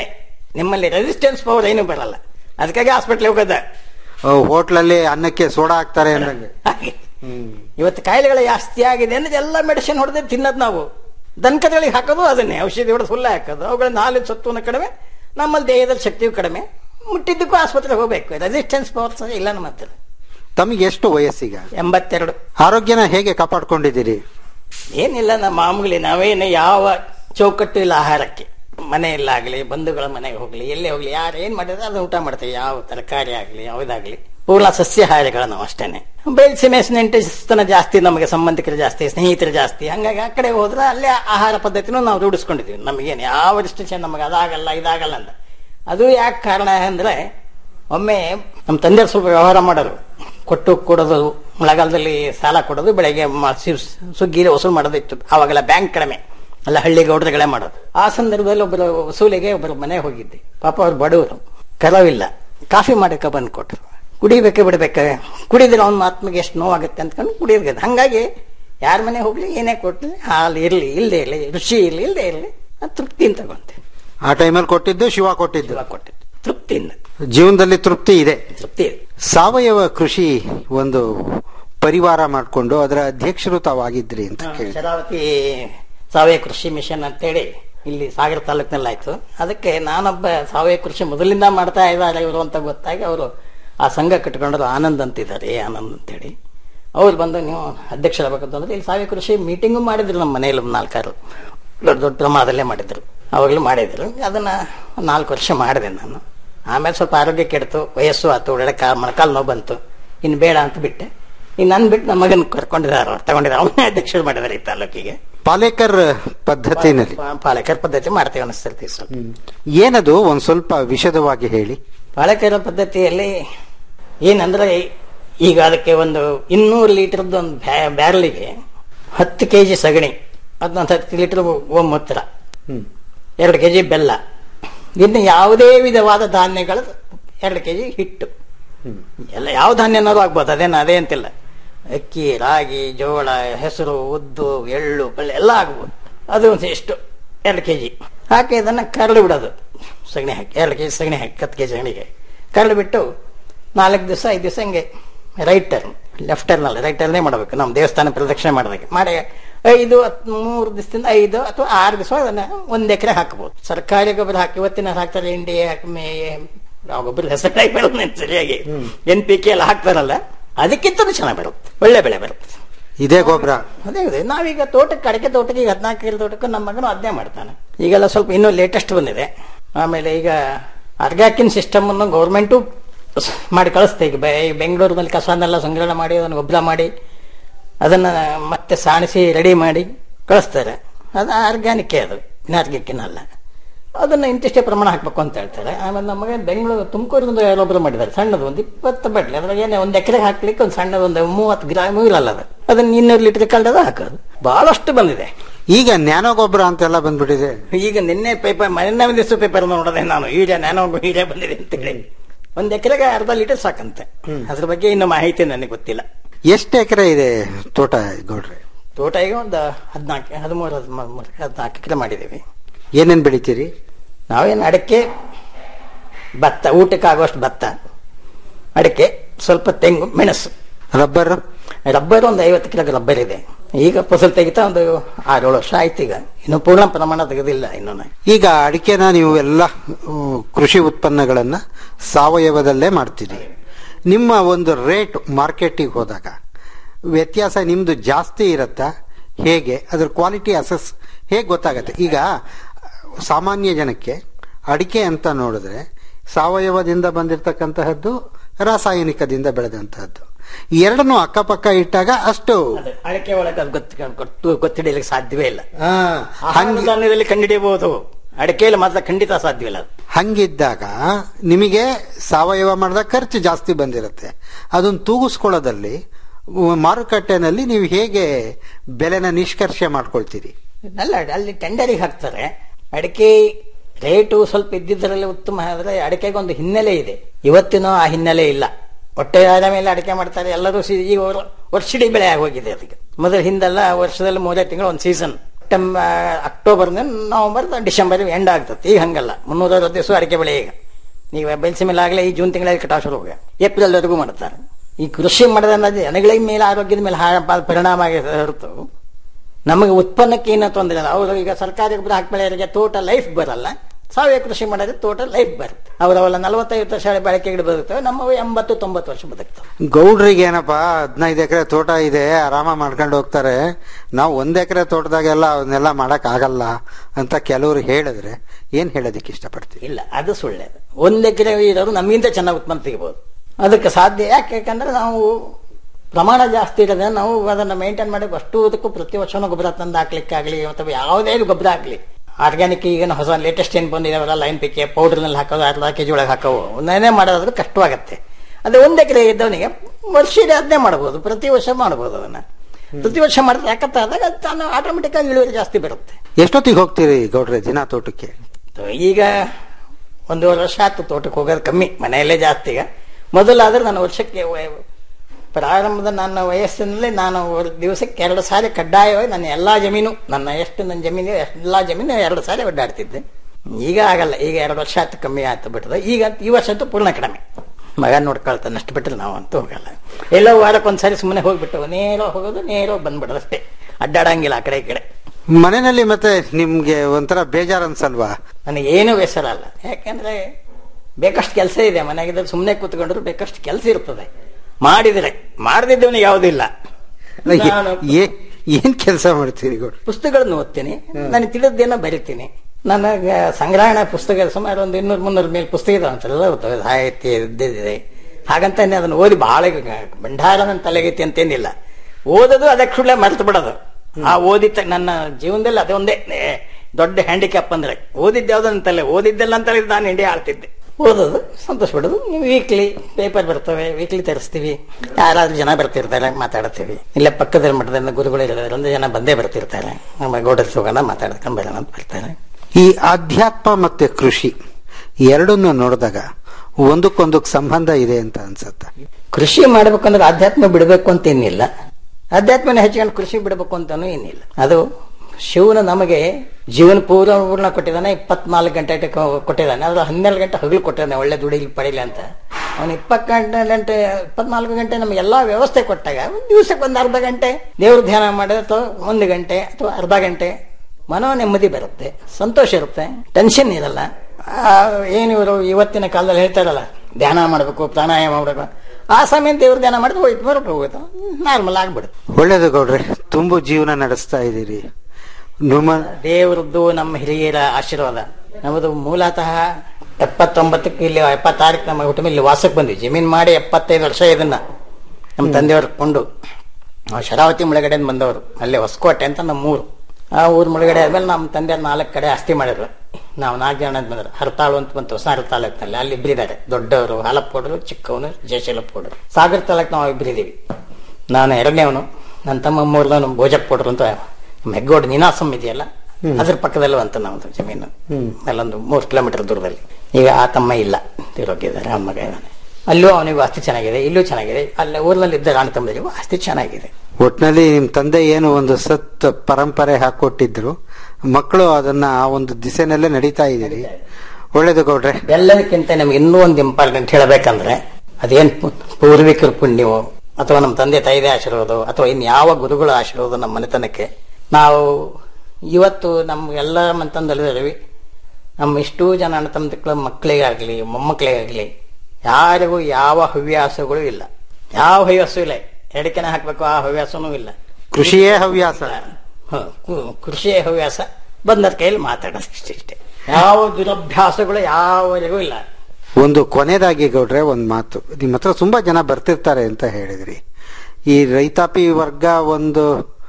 ನಿಮ್ಮಲ್ಲಿ ರೆಸಿಸ್ಟೆನ್ಸ್ ಪವರ್ ಏನು ಬರಲ್ಲ ಅದಕ್ಕಾಗಿ ಹಾಸ್ಪಿಟ್ಲ್ ಹೋಗೋದ ಹೋಟ್ಲಲ್ಲಿ ಅನ್ನಕ್ಕೆ ಸೋಡಾ ಹಾಕ್ತಾರೆ ಅಂದಂಗೆ ಹಾಗೆ ಇವತ್ತು ಕಾಯಿಲೆಗಳು ಜಾಸ್ತಿ ಆಗಿದೆ ಅಂದ್ರೆ ಎಲ್ಲ ಮೆಡಿಸಿನ್ ಹೊಡೆದೇ ತಿನ್ನೋದು ನಾವು ದನಕರುಗಳಿಗೆ ಹಾಕೋದು ಅದನ್ನೇ ಔಷಧಿ ಹೊಡೆದು ಹುಲ್ಲ ಹಾಕೋದು ಅವುಗಳ ನಾಲಿನ ಸತ್ವನ ಕಡಿಮೆ ನಮ್ಮಲ್ಲಿ ದೇಹದಲ್ಲಿ ಶಕ್ತಿಯು ಕಡಿಮೆ ಮುಟ್ಟಿದ್ದಕ್ಕೂ ಆಸ್ಪತ್ರೆಗೆ ಹೋಗ್ಬೇಕು ರೆಸಿಸ್ಟೆನ್ಸ್ ಪವರ್ ಸಹ ಇಲ್ಲ ನಮ್ಮ ಹತ್ರ ತಮಗೆ ಎಷ್ಟು ವಯಸ್ಸೀಗ ಎಂಬತ್ತೆರಡು ಆರೋಗ್ಯನ ಹೇಗೆ ಕಾಪಾಡ್ಕೊಂಡಿದ್ದೀರಿ ಏನಿಲ್ಲ ನಮ್ಮ ಮಾಮೂಲಿ ನಾವೇನು ಯಾವ ಚೌಕಟ್ಟು ಇಲ್ಲ ಆಹಾರಕ್ಕೆ ಮನೆಯಲ್ಲಾಗಲಿ ಬಂಧುಗಳ ಮನೆಗೆ ಹೋಗ್ಲಿ ಎಲ್ಲೇ ಹೋಗ್ಲಿ ಯಾರು ಏನ್ ಮಾಡಿದ್ರೆ ಅದನ್ನ ಊಟ ಮಾಡ್ತೇವೆ ಯಾವ ತರಕಾರಿ ಆಗ್ಲಿ ಯಾವುದಾಗ್ಲಿ ಪೂರ್ಣ ಸಸ್ಯಾಹಾರಿಗಳು ನಾವು ಅಷ್ಟೇನೆ ಬೆಳೆಸಿ ಮೆಣಸಿನ ಜಾಸ್ತಿ ನಮಗೆ ಸಂಬಂಧಿಕರು ಜಾಸ್ತಿ ಸ್ನೇಹಿತರು ಜಾಸ್ತಿ ಹಂಗಾಗಿ ಆ ಕಡೆ ಹೋದ್ರೆ ಅಲ್ಲೇ ಆಹಾರ ಪದ್ಧತಿನೂ ನಾವು ರೂಢಿಸ್ಕೊಂಡಿದ್ದೀವಿ ನಮಗೇನು ಯಾವ ರಿಸ್ಟ್ರಿಕ್ಷನ್ ನಮಗೆ ಅದಾಗಲ್ಲ ಇದಾಗಲ್ಲ ಅಂತ ಅದು ಯಾಕೆ ಕಾರಣ ಅಂದ್ರೆ ಒಮ್ಮೆ ನಮ್ಮ ತಂದೆಯವರು ಸ್ವಲ್ಪ ವ್ಯವಹಾರ ಮಾಡೋರು ಕೊಟ್ಟು ಕೊಡೋದು ಮಳೆಗಾಲದಲ್ಲಿ ಸಾಲ ಕೊಡೋದು ಬೆಳಗ್ಗೆ ಮ- ಸಿ- ಸುಗ್ಗಿಲಿ ವಸೂಲು ಮಾಡೋದಿತ್ತು ಆವಾಗೆಲ್ಲ ಬ್ಯಾಂಕ್ ಕಡಿಮೆ ಅಲ್ಲ ಹಳ್ಳಿ ಗೌಡ್ರಗಳೇ ಮಾಡೋದು ಆ ಸಂದರ್ಭದಲ್ಲಿ ಒಬ್ಬರು ವಸೂಲಿಗೆ ಒಬ್ಬರು ಮನೆ ಹೋಗಿದ್ದೆ ಪಾಪ ಅವ್ರು ಬಡವರು ಕರವಿಲ್ಲ ಕಾಫಿ ಮಾಡಕ್ಕೆ ಬಂದು ಕೊಟ್ಟರು ಕುಡಿಬೇಕೆ ಬಿಡ್ಬೇಕೆ ಕುಡಿದ್ರೆ ಅವ್ನ ಆತ್ಮಗೆ ಎಷ್ಟು ನೋವಾಗುತ್ತೆ ಅಂದ್ಕೊಂಡು ಕುಡಿಯೋದು ಹಂಗಾಗಿ ಯಾರ ಮನೆ ಹೋಗ್ಲಿ ಏನೇ ಕೊಟ್ಟರು ಹಾಲು ಇರಲಿ ಇಲ್ಲದೆ ಇರಲಿ ರುಚಿ ಇರಲಿ ಇಲ್ಲದೆ ಇರಲಿ ಅದು ತೃಪ್ತಿಯಿಂದ ತಗೊಂತೆ ಆ ಟೈಮಲ್ಲಿ ಕೊಟ್ಟಿದ್ದು ಶಿವ ಕೊಟ್ಟಿದ್ದು ಇವಾಗ ಕೊಟ್ಟಿದ್ದು ತೃಪ್ತಿಯಿಂದ ಜೀವನದಲ್ಲಿ ತೃಪ್ತಿ ಇದೆ ತೃಪ್ತಿ ಇದೆ ಸಾವಯವ ಕೃಷಿ ಒಂದು ಪರಿವಾರ ಮಾಡಿಕೊಂಡು ಅದರ ಅಧ್ಯಕ್ಷರು ತಾವಾಗಿದ್ರಿ ಅಂತ ಕೇಳಿ ಶರಾವತಿ ಸಾವಯವ ಕೃಷಿ ಮಿಷನ್ ಅಂತೇಳಿ ಇಲ್ಲಿ ಸಾಗರ ತಾಲೂಕಿನಲ್ಲಿ ಆಯ್ತು ಅದಕ್ಕೆ ನಾನೊಬ್ಬ ಸಾವಯವ ಕೃಷಿ ಮೊದಲಿಂದ ಮಾಡ್ತಾ ಇದ್ದಾರೆ ಇವರು ಅಂತ ಗೊತ್ತಾಗಿ ಅವರು ಆ ಸಂಘ ಕಟ್ಕೊಂಡ್ರು ಆನಂದ್ ಅಂತಿದ್ದಾರೆ ಎ ಆನಂದ್ ಅಂತೇಳಿ ಅವ್ರು ಬಂದು ನೀವು ಅಧ್ಯಕ್ಷರಾಗಬೇಕಂತ ಅಂದ್ರೆ ಇಲ್ಲಿ ಸಾವಯವ ಕೃಷಿ ಮೀಟಿಂಗು ಮಾಡಿದ್ರು ನಮ್ಮ ಮನೆಯಲ್ಲಿ ಒಂದು ನಾಲ್ಕಾರು ದೊಡ್ಡ ದೊಡ್ಡ ಪ್ರಮಾಣದಲ್ಲೇ ಮಾಡಿದ್ರು ಅವಾಗಲೂ ಮಾಡಿದ್ರು ಅದನ್ನ ಒಂದ್ ನಾಲ್ಕು ವರ್ಷ ಮಾಡಿದೆ ನಾನು ಆಮೇಲೆ ಸ್ವಲ್ಪ ಆರೋಗ್ಯ ಕೆಡ್ತು ವಯಸ್ಸು ಆಯ್ತು ಒಳ್ಳೆ ಕಾ ಮೊಣಕಾಲು ನೋವು ಬಂತು ಇನ್ನು ಬೇಡ ಅಂತ ಬಿಟ್ಟೆ ಇನ್ನು ನನ್ ಬಿಟ್ಟು ನಮ್ಮ ಮಗನ್ ಕರ್ಕೊಂಡಿದ್ದಾರೆ ಅವ್ರು ತಗೊಂಡಿದ್ದಾರೆ ಅವನೇ ಅಧ್ಯಕ್ಷರು ಮಾಡಿದ್ದಾರೆ ಈ ತಾಲೂಕಿಗೆ ಪಾಲೇಕರ್ ಪದ್ಧತಿನಲ್ಲಿ ಪಾ- ಪಾಲಕರ ಪದ್ಧತಿ ಮಾಡ್ತೇವೆ ಅನಿಸ್ತಿರ್ತೀವಿ ಸ್ವಲ್ಪ ಏನದು ಒಂದ್ ಸ್ವಲ್ಪ ವಿಶದವಾಗಿ ಹೇಳಿ ಪಾಲಕರ ಪದ್ಧತಿಯಲ್ಲಿ ಏನಂದ್ರೆ ಈಗ ಅದಕ್ಕೆ ಒಂದು ಇನ್ನೂರು ಲೀಟರ್ದು ಒಂದು ಬ್ಯಾರಲಿಗೆ ಹತ್ತು ಕೆ ಜಿ ಸಗಣಿ ಅದನ್ನೊಂದು ಹತ್ತು ಲೀಟರ್ ಗೋಮೂತ್ರ ಎರಡು ಕೆ ಜಿ ಬೆಲ್ಲ ಇನ್ನು ಯಾವುದೇ ವಿಧವಾದ ಧಾನ್ಯಗಳು ಎರಡು ಕೆ ಜಿ ಹಿಟ್ಟು ಎಲ್ಲ ಯಾವ ಧಾನ್ಯನಾದ್ರು ಆಗ್ಬೋದು ಅದೇನು ಅದೇ ಅಂತಿಲ್ಲ ಅಕ್ಕಿ ರಾಗಿ ಜೋಳ ಹೆಸರು ಉದ್ದು ಎಳ್ಳು ಬೆಳ್ಳೆ ಎಲ್ಲ ಆಗ್ಬೋದು ಅದು ಒಂದು ಎಷ್ಟು ಎರಡು ಕೆ ಜಿ ಹಾಕಿ ಅದನ್ನು ಕರಳು ಬಿಡೋದು ಸಗಣಿ ಹಾಕಿ ಎರಡು ಕೆ ಜಿ ಸಗಣಿ ಹಾಕಿ ಹತ್ತು ಕೆ ಜಿ ಸಗಣಿಗೆ ಕರಳು ಬಿಟ್ಟು ನಾಲ್ಕು ದಿವಸ ಐದು ದಿವಸ ಹಿಂಗೆ ರೈಟ್ ಟರ್ನ್ ಲೆಫ್ಟ್ ಟರ್ನ್ ಅಲ್ಲ ರೈಟ್ ಟರ್ನೇ ಮಾಡಬೇಕು ನಮ್ಮ ದೇವಸ್ಥಾನ ಪ್ರದಕ್ಷಿಣೆ ಮಾಡೋದಕ್ಕೆ ಮಾಡಿ ಐದು ಹತ್- ಮೂರು ದಿವಸದಿಂದ ಐದು ಅಥವಾ ಆರು ದಿವಸ ಅದನ್ನ ಒಂದ್ ಎಕರೆ ಹಾಕಬಹುದು ಸರ್ಕಾರಿ ಗೊಬ್ಬರ ಹಾಕಿ ಇವತ್ತಿನ ಹಾಕ್ತಾರೆ ಇಂಡಿ ಮೇ ಯಾವ ಗೊಬ್ಬರ ಹೆಸರು ಬರೋದು ಸರಿಯಾಗಿ ಎನ್ ಪಿ ಕೆ ಎಲ್ಲ ಹಾಕ್ತಾರಲ್ಲ ಅದಕ್ಕಿಂತಲೂ ಚೆನ್ನಾಗಿ ಬರುತ್ತೆ ಒಳ್ಳೆ ಬೆಳೆ ಬರುತ್ತೆ ಇದೇ ಗೊಬ್ಬರ ಅದೇ ಅದೇ ನಾವೀಗ ತೋಟಕ್ಕೆ ಅಡಿಕೆ ತೋಟಕ್ಕೆ ಈಗ ಹದಿನಾಲ್ಕು ಎಕರೆ ತೋಟಕ್ಕೆ ನಮ್ಮ ಮಗನು ಅದನ್ನೇ ಮಾಡ್ತಾನೆ ಈಗೆಲ್ಲ ಸ್ವಲ್ಪ ಇನ್ನೂ ಲೇಟೆಸ್ಟ್ ಬಂದಿದೆ ಆಮೇಲೆ ಈಗ ಅರ್ಗಾಕಿನ್ ಸಿಸ್ಟಮ್ ಅನ್ನು ಗೌರ್ಮೆಂಟು ಮಾಡಿ ಕಳಿಸ್ತೆ ಈಗ ಬೆ- ಬೆಂಗಳೂರಿನಲ್ಲಿ ಕಸವನ್ನೆಲ್ಲ ಸಂಗ್ರಹಣೆ ಮಾಡಿ ಅದನ್ನು ಗೊಬ್ಬರ ಮಾಡಿ ಅದನ್ನ ಮತ್ತೆ ಸಾಣಿಸಿ ರೆಡಿ ಮಾಡಿ ಕಳಿಸ್ತಾರೆ ಅದು ಆರ್ಗ್ಯಾನಿಕ್ ಅದು ಇನಾರ್ಗ್ಯಾನಿಕ್ಕಿನಲ್ಲ ಅದನ್ನ ಇಂತಿಷ್ಟೇ ಪ್ರಮಾಣ ಹಾಕ್ಬೇಕು ಅಂತ ಹೇಳ್ತಾರೆ ಆಮೇಲೆ ನಮಗೆ ಬೆಂಗಳೂರು ತುಮಕೂರಿನಿಂದ ಯಾರೊಬ್ಬರು ಮಾಡಿದ್ದಾರೆ ಸಣ್ಣದು ಒಂದು ಇಪ್ಪತ್ತು ಬಟ್ಲಿ ಅದ್ರಾಗ ಏನೇ ಒಂದು ಎಕರೆಗೆ ಹಾಕ್ಲಿಕ್ಕೆ ಒಂದು ಸಣ್ಣದು ಒಂದು ಮೂವತ್ತು ಗ್ರಾಮ್ ಇರಲ್ಲ ಅದು ಅದನ್ನ ಇನ್ನೂರು ಲೀಟರ್ ಕಳೆದ ಹಾಕೋದು ಬಹಳಷ್ಟು ಬಂದಿದೆ ಈಗ ನ್ಯಾನೋ ಗೊಬ್ಬರ ಅಂತೆಲ್ಲ ಬಂದ್ಬಿಟ್ಟಿದೆ ಈಗ ನಿನ್ನೆ ಪೇಪರ್ ಮೊನ್ನೆ ಒಂದು ದಿವಸ ಪೇಪರ್ ನೋಡಿದೆ ನಾನು ಹೀರೆ ನಾನು ಹೀರೆ ಬಂದಿದೆ ಅಂತೇಳಿ ಒಂದು ಎಕರೆಗೆ ಅರ್ಧ ಲೀಟರ್ ಸಾಕಂತೆ ಅದ್ರ ಬಗ್ಗೆ ಇನ್ನು ಮಾಹಿತಿ ನನಗೆ ಗೊತ್ತಿಲ್ಲ ಎಷ್ಟು ಎಕರೆ ಇದೆ ತೋಟ ಗೌಡ್ರೆ ತೋಟ ಈಗ ಒಂದು ಹದಿನಾಲ್ಕು ಹದಿಮೂರು ಹದಿಮೂರು ಹದಿನಾಲ್ಕು ಎಕರೆ ಮಾಡಿದ್ದೀವಿ ಏನೇನ್ ಬೆಳಿತೀರಿ ನಾವೇನು ಅಡಿಕೆ ಭತ್ತ ಊಟಕ್ಕೆ ಆಗುವಷ್ಟು ಭತ್ತ ಅಡಿಕೆ ಸ್ವಲ್ಪ ತೆಂಗು ಮೆಣಸು ರಬ್ಬರ್ ರಬ್ಬರ್ ಒಂದು ಐವತ್ತು ಕಿಲೋ ರಬ್ಬರ್ ಇದೆ ಈಗ ಫಸಲು ತೆಗಿತಾ ಒಂದು ಆರು ಏಳು ವರ್ಷ ಆಯ್ತು ಈಗ ಇನ್ನು ಪೂರ್ಣ ಪ್ರಮಾಣ ತೆಗೆದಿಲ್ಲ ಇನ್ನೂ ಈಗ ಅಡಿಕೆನ ನೀವು ಎಲ್ಲ ಹ್ಮ್, ಕೃಷಿ ಉತ್ಪನ್ನಗಳನ್ನ ಸಾವಯವದಲ್ಲೇ ಮಾಡ್ತೀರಿ ನಿಮ್ಮ ಒಂದು ರೇಟ್ ಮಾರ್ಕೆಟಿಗೆ ಹೋದಾಗ ವ್ಯತ್ಯಾಸ ನಿಮ್ದು ಜಾಸ್ತಿ ಇರತ್ತಾ ಹೇಗೆ ಅದ್ರ ಕ್ವಾಲಿಟಿ ಅಸೆಸ್ ಹೇಗೆ ಗೊತ್ತಾಗತ್ತೆ ಈಗ ಸಾಮಾನ್ಯ ಜನಕ್ಕೆ ಅಡಿಕೆ ಅಂತ ನೋಡಿದ್ರೆ ಸಾವಯವದಿಂದ ಬಂದಿರತಕ್ಕಂತಹದ್ದು ರಾಸಾಯನಿಕದಿಂದ ಬೆಳೆದಂತಹದ್ದು ಎರಡನ್ನೂ ಅಕ್ಕಪಕ್ಕ ಇಟ್ಟಾಗ ಅಷ್ಟು ಅಡಿಕೆ ಒಳಗೆ ಅದು ಗೊತ್ತು ಗೊತ್ತು ಗೊತ್ತಿಡಲಿಕ್ಕೆ ಸಾಧ್ಯವೇ ಇಲ್ಲ ಆ, ಆಹಾರ ಹಂಗೆ ಧಾನ್ಯದಲ್ಲಿ ಕಂಡುಹಿಡಿಯಬಹುದು ಅಡಿಕೆಯಲ್ಲಿ ಮಾತ್ರ ಖಂಡಿತ ಸಾಧ್ಯವಿಲ್ಲ ಅದು. ಹಂಗಿದ್ದಾಗ ನಿಮಗೆ ಸಾವಯವ ಮಾಡಿದಾಗ ಖರ್ಚು ಜಾಸ್ತಿ ಬಂದಿರುತ್ತೆ ಅದನ್ನು ತೂಗಿಸ್ಕೊಳ್ಳೋದಲ್ಲಿ ಉ- ಮಾರುಕಟ್ಟೆನಲ್ಲಿ ನೀವು ಹೇಗೆ ಬೆಲೆನ ನಿಷ್ಕರ್ಷೆ ಮಾಡ್ಕೊಳ್ತೀರಿ ಅಲ್ಲ ಅಲ್ಲಿ ಟೆಂಡರಿಗೆ ಹಾಕ್ತಾರೆ ಅಡಿಕೆ ರೇಟು ಸ್ವಲ್ಪ ಇದ್ದಿದ್ದರಲ್ಲಿ ಉತ್ತಮ ಆದ್ರೆ ಅಡಿಕೆಗೆ ಒಂದು ಹಿನ್ನೆಲೆ ಇದೆ ಇವತ್ತಿನ ಆ ಹಿನ್ನೆಲೆ ಇಲ್ಲ ಹೊಟ್ಟೆ ಆದ ಮೇಲೆ ಅಡಿಕೆ ಮಾಡ್ತಾರೆ ಎಲ್ಲರೂ ಸಿ- ಈಗ ವರ್- ವರ್ಷಿಡೀ ಬೆಳೆ ಆಗೋಗಿದೆ ಅದಕ್ಕೆ ಮೊದಲು ಹಿಂದೆಲ್ಲ ವರ್ಷದಲ್ಲಿ ಮೂರೇ ತಿಂಗಳು ಒಂದು season September October November December end ಆಗ್ತದೆ ಈಗ ಹಂಗಲ್ಲ ಮುನ್ನೂರ ಅರವತ್ತು ದಿವಸ ಅಡಿಕೆ ಬೆಳೆ ಈಗ ಈಗ ಬೆಳೆಸ ಮೇಲೆ ಆಗಲೇ ಈ ಜೂನ್ ತಿಂಗಳಲ್ಲಿ ಕಟಾವು ಶುರು ಹೋಗ ಏಪ್ರಿಲ್ವರೆಗೂ ಮಾಡ್ತಾರೆ ಈ ಕೃಷಿ ಮಾಡೋದ್ರಿಂದ ಜನಗಳ ಮೇಲೆ ಆರೋಗ್ಯದ ಮೇಲೆ ಹಾ- ಪ- ಪರಿಣಾಮ ಆಗಿದೆ ಹೊರತು ನಮಗೆ ಉತ್ಪನ್ನಕ್ಕೆ ಏನೋ ತೊಂದರೆ ಇಲ್ಲ ಅವರು ಈಗ ಸರ್ಕಾರಿ ಗೊಬ್ಬರ ಹಾಕ್ಬಳೆಯವರಿಗೆ ತೋಟ ಲೈಫ್ ಬರಲ್ಲ ಸಾವಯವ ಕೃಷಿ ಮಾಡಿದ್ರೆ ತೋಟ ಲೈಫ್ ಬರುತ್ತೆ ಅವರವೆಲ್ಲ ನಲವತ್ತೈವತ್ತು ವರ್ಷ ಬಳಕೆಗಳು ಬದುಕ್ತವೆ ನಮ್ಮವು ಎಂಬತ್ತು ತೊಂಬತ್ತು ವರ್ಷ ಬದುಕ್ತವೆ ಗೌಡ್ರಿಗೆ ಏನಪ್ಪ ಹದಿನೈದು ಎಕರೆ ತೋಟ ಇದೆ ಆರಾಮ ಮಾಡ್ಕೊಂಡು ಹೋಗ್ತಾರೆ ನಾವು ಒಂದ್ ಎಕರೆ ತೋಟದಾಗೆಲ್ಲ ಅವನ್ನೆಲ್ಲ ಮಾಡಕ್ ಆಗಲ್ಲ ಅಂತ ಕೆಲವರು ಹೇಳಿದ್ರೆ ಏನ್ ಹೇಳೋದಕ್ಕೆ ಇಷ್ಟಪಡ್ತೀವಿ ಇಲ್ಲ ಅದು ಸುಳ್ಳೆ ಒಂದು ಎಕರೆ ಇರೋರು ನಮ್ಮಿಂದ ಚೆನ್ನಾಗಿ ಉತ್ಪನ್ನ ತೆಗಿಬಹುದು ಅದಕ್ಕೆ ಸಾಧ್ಯ ಯಾಕೆ ಯಾಕಂದ್ರೆ ನಾವು ಪ್ರಮಾಣ ಜಾಸ್ತಿ ಇರೋದ್ರೆ ನಾವು ಅದನ್ನ ಮೇಂಟೈನ್ ಮಾಡಿ ಅಷ್ಟು ಅದಕ್ಕೂ ಪ್ರತಿ ವರ್ಷನೂ ಗೊಬ್ಬರ ತಂದು ಹಾಕ್ಲಿಕ್ಕಾಗ್ಲಿ ಅಥವಾ ಯಾವುದೇ ಗೊಬ್ಬರ ಆಗ್ಲಿ ಆರ್ಗ್ಯಾನಿಕ್ ಈಗ ಹೊಸ ಲೇಟೆಸ್ಟ್ ಏನ್ ಬಂದಿದಾವಲ್ಲ ಲೈನ್ ಪಿಕ್ಕೆ ಪೌಡರ್ನಲ್ಲಿ ಹಾಕೋದು ಅರ್ಧ ಕೆ ಜಿ ಒಳಗೆ ಹಾಕೋವು ಒಂದನೇ ಮಾಡೋದಾದ್ರೆ ಕಷ್ಟವಾಗತ್ತೆ ಅದೇ ಒಂದ್ ಎಕರೆ ಇದ್ದವನಿಗೆ ವರ್ಷ ಇಡೀ ಅದನ್ನೇ ಮಾಡ್ಬೋದು ಪ್ರತಿ ವರ್ಷ ಮಾಡ್ಬೋದು ಅದನ್ನ ಪ್ರತಿ ವರ್ಷ ಮಾಡಿದ್ರೆ ಯಾಕತ್ತ ಆದಾಗ ಅದು ತಾನು ಆಟೋಮೆಟಿಕ್ ಆಗಿ ಇಳುವರಿ ಜಾಸ್ತಿ ಬರುತ್ತೆ ಎಷ್ಟೊತ್ತಿಗೆ ಹೋಗ್ತೀರಿ ಗೌಡ್ರೆ ದಿನ ತೋಟಕ್ಕೆ ಈಗ ಒಂದೂವರೆ ವರ್ಷ ಆಯ್ತು ತೋಟಕ್ಕೆ ಹೋಗೋದು ಕಮ್ಮಿ ಮನೆಯಲ್ಲೇ ಜಾಸ್ತಿ ಈಗ ಮೊದಲಾದ್ರೆ ನಾನು ವರ್ಷಕ್ಕೆ ವಯ- ಪ್ರಾರಂಭದ ನನ್ನ ವಯಸ್ಸಿನಲ್ಲಿ ನಾನು ಒಂದು ದಿವಸಕ್ಕೆ ಎರಡು ಸಾರಿ ಕಡ್ಡಾಯವಾಗಿ ನನ್ನ ಎಲ್ಲಾ ಜಮೀನು ನನ್ನ ಎಷ್ಟು ನನ್ನ ಜಮೀನು ಎಲ್ಲಾ ಜಮೀನು ಎರಡು ಸಾರಿ ಒಡ್ಡಾಡ್ತಿದ್ದೆ ಈಗ ಆಗಲ್ಲ ಈಗ ಎರಡು ವರ್ಷ ಆಯ್ತು ಕಮ್ಮಿ ಆಯ್ತು ಬಿಟ್ಟದ ಈಗ ಈ ವರ್ಷ ಅಂತೂ ಪೂರ್ಣ ಕಡಿಮೆ ಮಗ ನೋಡ್ಕೊಳ್ತಾನೆ ಅಷ್ಟು ಬಿಟ್ಟರೆ ನಾವು ಅಂತೂ ಹೋಗಲ್ಲ ಎಲ್ಲೋ ವಾರಕ್ಕೊಂದ್ಸರಿ ಸುಮ್ಮನೆ ಹೋಗ್ಬಿಟ್ಟು ನೇರ ಹೋಗೋದು ನೇರ ಬಂದ್ಬಿಡೋದು ಅಷ್ಟೇ ಅಡ್ಡಾಡಂಗಿಲ್ಲ ಆ ಕಡೆ ಈ ಕಡೆ ಮನೆಯಲ್ಲಿ ಮತ್ತೆ ನಿಮ್ಗೆ ಒಂಥರ ಬೇಜಾರ್ ಅನ್ಸಲ್ವಾ ನನಗೆ ಏನು ಬೇಸರ ಅಲ್ಲ ಯಾಕಂದ್ರೆ ಬೇಕಷ್ಟು ಕೆಲಸ ಇದೆ ಮನೆಗಿದ್ರೆ ಸುಮ್ಮನೆ ಕೂತ್ಕೊಂಡ್ರು ಬೇಕಷ್ಟು ಕೆಲಸ ಇರ್ತದೆ ಮಾಡಿದ್ರೆ ಮಾಡದಿದ್ದವನಿಗೆ ಯಾವುದಿಲ್ಲ ಅಲ್ಲ, ಏ- ನಾನು ಏ- ಏನ್ ಕೆಲಸ ಮಾಡ್ತೀರಿ ಗೌಡ್ರೆ ಪುಸ್ತಕಗಳನ್ನು ಓದ್ತೀನಿ ನನಗೆ ತಿಳಿದ್ದೇನೋ ಬರಿತೀನಿ ನನಗೆ ಸಂಗ್ರಹಣೆ ಪುಸ್ತಕ ಸುಮಾರು ಒಂದು ಇನ್ನೂರು ಮುನ್ನೂರು ಮೇಲೆ ಪುಸ್ತಕ ಇದಾವೆ ಅಂತೆಲ್ಲ ಓದ್ತವೆ ಸಾಹಿತ್ಯ ಇದ್ದಿದೆ ಹಾಗಂತ ಅದನ್ನು ಓದಿ ಬಹಳ ಭಂಡಾರ ನನ್ನ ತಲೆಗೈತಿ ಅಂತೇನಿಲ್ಲ ಓದೋದು ಅದಕ್ಕೆ ಸುಳ್ಳೆ ಮರೆತು ಬಿಡೋದು ಆ ಓದಿದ ನನ್ನ ಜೀವನದಲ್ಲಿ ಅದೇ ಒಂದೇ ಏ, ದೊಡ್ಡ ಹ್ಯಾಂಡಿಕ್ಯಾಪ್ ಅಂದ್ರೆ ಓದಿದ್ದು ಯಾವ್ದು ಅಂತಲ್ಲ ಓದಿದ್ದೆಲ್ಲ ಅಂತ ನಾನು ಇಂಡಿಯಾ ಆಡ್ತಿದ್ದೆ ಓದೋದು ಸಂತೋಷ ಪಡೋದು ವೀಕ್ಲಿ ಪೇಪರ್ ಬರ್ತವೆ ವೀಕ್ಲಿ ತರಿಸ್ತೀವಿ ಯಾರಾದ್ರೂ ಜನ ಬರ್ತಿರ್ತಾರೆ ಮಾತಾಡ್ತೀವಿ ಇಲ್ಲೇ ಪಕ್ಕದ ಮಠದಿಂದ ಗುರುಗಳು ಇರೋದ್ರಿಂದ ಒಂದು ಜನ ಬಂದೇ ಬರ್ತಿರ್ತಾರೆ ನಮ್ಮ ಗೌಡರ ಹೋಗೋಣ ಮಾತಾಡ್ಕೊಂಡು ಬರೋಣ ಅಂತ ಬರ್ತಾರೆ ಈ ಆಧ್ಯಾತ್ಮ ಮತ್ತೆ ಕೃಷಿ ಎರಡನ್ನು ನೋಡಿದಾಗ ಒಂದಕ್ಕೊಂದಕ್ಕೆ ಸಂಬಂಧ ಇದೆ ಅಂತ ಅನ್ಸತ್ತ ಕೃಷಿ ಮಾಡ್ಬೇಕಂದ್ರೆ ಆಧ್ಯಾತ್ಮ ಬಿಡಬೇಕು ಅಂತ ಏನಿಲ್ಲ ಅಧ್ಯಾತ್ಮನ ಹೆಚ್ಚಿಕೊಂಡು ಕೃಷಿ ಬಿಡಬೇಕು ಅಂತಾನು ಏನಿಲ್ಲ ಅದು ಶಿವನು ನಮಗೆ ಜೀವನ ಪೂರ್ಣ ಪೂರ್ಣ ಕೊಟ್ಟಿದ್ದಾನೆ ಇಪ್ಪತ್ನಾಲ್ಕು ಗಂಟೆ ಟ- ಕೊಟ್ಟಿದ್ದಾನೆ ಆದ್ರೆ ಹನ್ನೆರಡು ಗಂಟೆ ಹಗಲು ಕೊಟ್ಟಿದ್ದಾನೆ ಒಳ್ಳೆ ದುಡಿಲಿ ಪಡೀಲಿ ಅಂತ ಅವನು ಇಪ್ಪತ್ತು ಗಂಟೆ ಗಂಟೆ ಇಪ್ಪತ್ನಾಲ್ಕು ಗಂಟೆ ನಮಗೆ ಎಲ್ಲಾ ವ್ಯವಸ್ಥೆ ಕೊಟ್ಟಾಗ ಒಂದು ದಿವಸಕ್ಕೆ ಒಂದು ಅರ್ಧ ಗಂಟೆ ದೇವ್ರ ಧ್ಯಾನ ಮಾಡಿದ್ರೆ ಅಥವಾ ಒಂದು ಗಂಟೆ ಅಥವಾ ಅರ್ಧ ಗಂಟೆ ಮನೋ ನೆಮ್ಮದಿ ಬರುತ್ತೆ ಸಂತೋಷ ಇರುತ್ತೆ ಟೆನ್ಷನ್ ಇರಲ್ಲ ಆ, ಏನು ಇವರು ಇವತ್ತಿನ ಕಾಲದಲ್ಲಿ ಹೇಳ್ತಾರಲ್ಲ ಧ್ಯಾನ ಮಾಡಬೇಕು ಪ್ರಾಣಾಯಾಮ ಮಾಡಬೇಕು ಆ ಸಮಯ ದೇವ್ರ ಧ್ಯಾನ ಮಾಡಿದ್ರೆ ಹೋಯ್ತು ಹೊರಟು ಹೋಗುತ್ತೆ ನಾರ್ಮಲ್ ಆಗ್ಬಿಡುತ್ತೆ ಒಳ್ಳೇದು ಗೌಡ್ರೆ ತುಂಬು ಜೀವನ ನಡೆಸ್ತಾ ಇದ್ದೀರಿ ನಿಮ್ಮ ದೇವರದ್ದು ನಮ್ಮ ಹಿರಿಯರ ಆಶೀರ್ವಾದ ನಮ್ಮದು ಮೂಲತಃ ಎಪ್ಪತ್ತೊಂಬತ್ತಕ್ಕೆ ಇಲ್ಲಿ ಎಪ್ಪತ್ತಾರಕ್ಕೆ ನಮ್ಮ ಕುಟುಂಬ ಇಲ್ಲಿ ವಾಸಕ್ಕೆ ಬಂದ್ವಿ ಜಮೀನ್ ಮಾಡಿ ಎಪ್ಪತ್ತೈದು ವರ್ಷ ಇದನ್ನ ನಮ್ಮ ತಂದೆಯವರು ಕೊಂಡು ನಾವು ಶರಾವತಿ ಮುಳುಗಡೆಯಿಂದ ಬಂದವರು ಅಲ್ಲೇ ಹೊಸಕೋಟೆ ಅಂತ ನಮ್ಮ ಊರು ಆ ಊರು ಮುಳುಗಡೆ ಆದ್ಮೇಲೆ ನಮ್ಮ ತಂದೆಯವ್ರು ನಾಲ್ಕು ಕಡೆ ಆಸ್ತಿ ಮಾಡಿದ್ರು ನಾವು ನಾಲ್ಕು ಜನ ಬಂದ್ರು ಹರತಾಳು ಅಂತ ಬಂತು ಹೊಸನಗರ ತಾಲೂಕಿನಲ್ಲಿ ಅಲ್ಲಿ ಇಬ್ಬರಿದ್ದಾರೆ ದೊಡ್ಡವರು ಹಾಲಪ್ಪೋಡ್ರು ಚಿಕ್ಕವನು ಜಯಶೀಲಪ್ಪೋಡ್ರು ಸಾಗರ ತಾಲೂಕು ನಾವು ಇಬ್ಬರಿದ್ದೀವಿ ನಾನು ಎರಡನೇವನು ನನ್ನ ತಮ್ಮ ಮೂರದವನು ಭೋಜಪ್ಪೋಡ್ರು ಅಂತ ನಮ್ಮ ಹೆಗ್ಗೋಡು ನೀನಾಸಂ ಇದೆಯಲ್ಲ ಅದ್ರ ಪಕ್ಕದಲ್ಲೂ ಅಂತ ನಾವು ಜಮೀನು ಅಲ್ಲೊಂದು ಮೂರು ಕಿಲೋಮೀಟರ್ ದೂರದಲ್ಲಿ ಈಗ ಆ ತಮ್ಮ ಇಲ್ಲ ತಿರೋಗಿದ್ದಾರೆ ಅವನ ಮಗ ಇದ್ದಾನೆ ಅಲ್ಲೂ ಅವನಿಗೂ ಆಸ್ತಿ ಚೆನ್ನಾಗಿದೆ ಇಲ್ಲೂ ಚೆನ್ನಾಗಿದೆ ಅಲ್ಲ ಊರಿನಲ್ಲಿ ಇದ್ದ ಅಣ್ಣ ತಮ್ಮದಿರಿಗೂ ಆಸ್ತಿ ಚೆನ್ನಾಗಿದೆ ಒಟ್ನಲ್ಲಿ ನಿಮ್ ತಂದೆ ಏನು ಒಂದು ಸತ್ ಪರಂಪರೆ ಹಾಕೊಟ್ಟಿದ್ರು ಮಕ್ಕಳು ಅದನ್ನ ಆ ಒಂದು ದಿಸೆನಲ್ಲೇ ನಡೀತಾ ಇದ್ದೀರಿ ಒಳ್ಳೇದು ಗೌಡ್ರೆ ಎಲ್ಲದಕ್ಕಿಂತ ನಮ್ಗೆ ಇನ್ನೂ ಒಂದು ಇಂಪಾರ್ಟೆಂಟ್ ಹೇಳಬೇಕಂದ್ರೆ ಅದೇನ್ ಪು- ಪೂರ್ವಿಕರ ಪುಣ್ಯವೋ ಅಥವಾ ನಮ್ಮ ತಂದೆ ತಾಯಿದೆ ಆಶೀರ್ವಾದ ಅಥವಾ ಇನ್ ಯಾವ ಗುರುಗಳ ಆಶೀರ್ವಾದ ನಮ್ಮ ಮನೆತನಕ್ಕೆ ನಾವು ಇವತ್ತು ನಮ್ಮ ಎಲ್ಲ ಮನೆತನದಲ್ಲಿದ್ದೀವಿ ನಮ್ಮ ಇಷ್ಟೂ ಜನ ಅಣ್ಣ ತಮ್ಮದಿಕ್ಕಳ ಮಕ್ಕಳಿಗಾಗ್ಲಿ ಮೊಮ್ಮಕ್ಕಳಿಗಾಗ್ಲಿ ಯಾರಿಗೂ ಯಾವ ಹವ್ಯಾಸಗಳು ಇಲ್ಲ ಯಾವ ಹವ್ಯಾಸ ಇಲ್ಲ ಎಡಕೆನೆ ಹಾಕ್ಬೇಕು ಆ ಹವ್ಯಾಸನೂ ಇಲ್ಲ ಕೃಷಿಯೇ ಹವ್ಯಾಸ ಹ, ಕು- ಕೃಷಿಯ ಹವ್ಯಾಸ ಬಂದರ ಕೈಯಲ್ಲಿ ಮಾತಾಡೋದು ಇಷ್ಟೇ ಇಷ್ಟೇ ಯಾವ ದುರಭ್ಯಾಸಗಳು ಯಾವರಿಗೂ ಇಲ್ಲ ಒಂದು ಕೊನೆಯದಾಗಿ ಗೌಡ್ರೆ ಒಂದು ಮಾತು ನಿಮ್ಮ ಹತ್ರ ತುಂಬಾ ಜನ ಬರ್ತಿರ್ತಾರೆ ಅಂತ ಹೇಳಿದ್ರಿ ಈ ರೈತಾಪಿ ವರ್ಗ ಒಂದು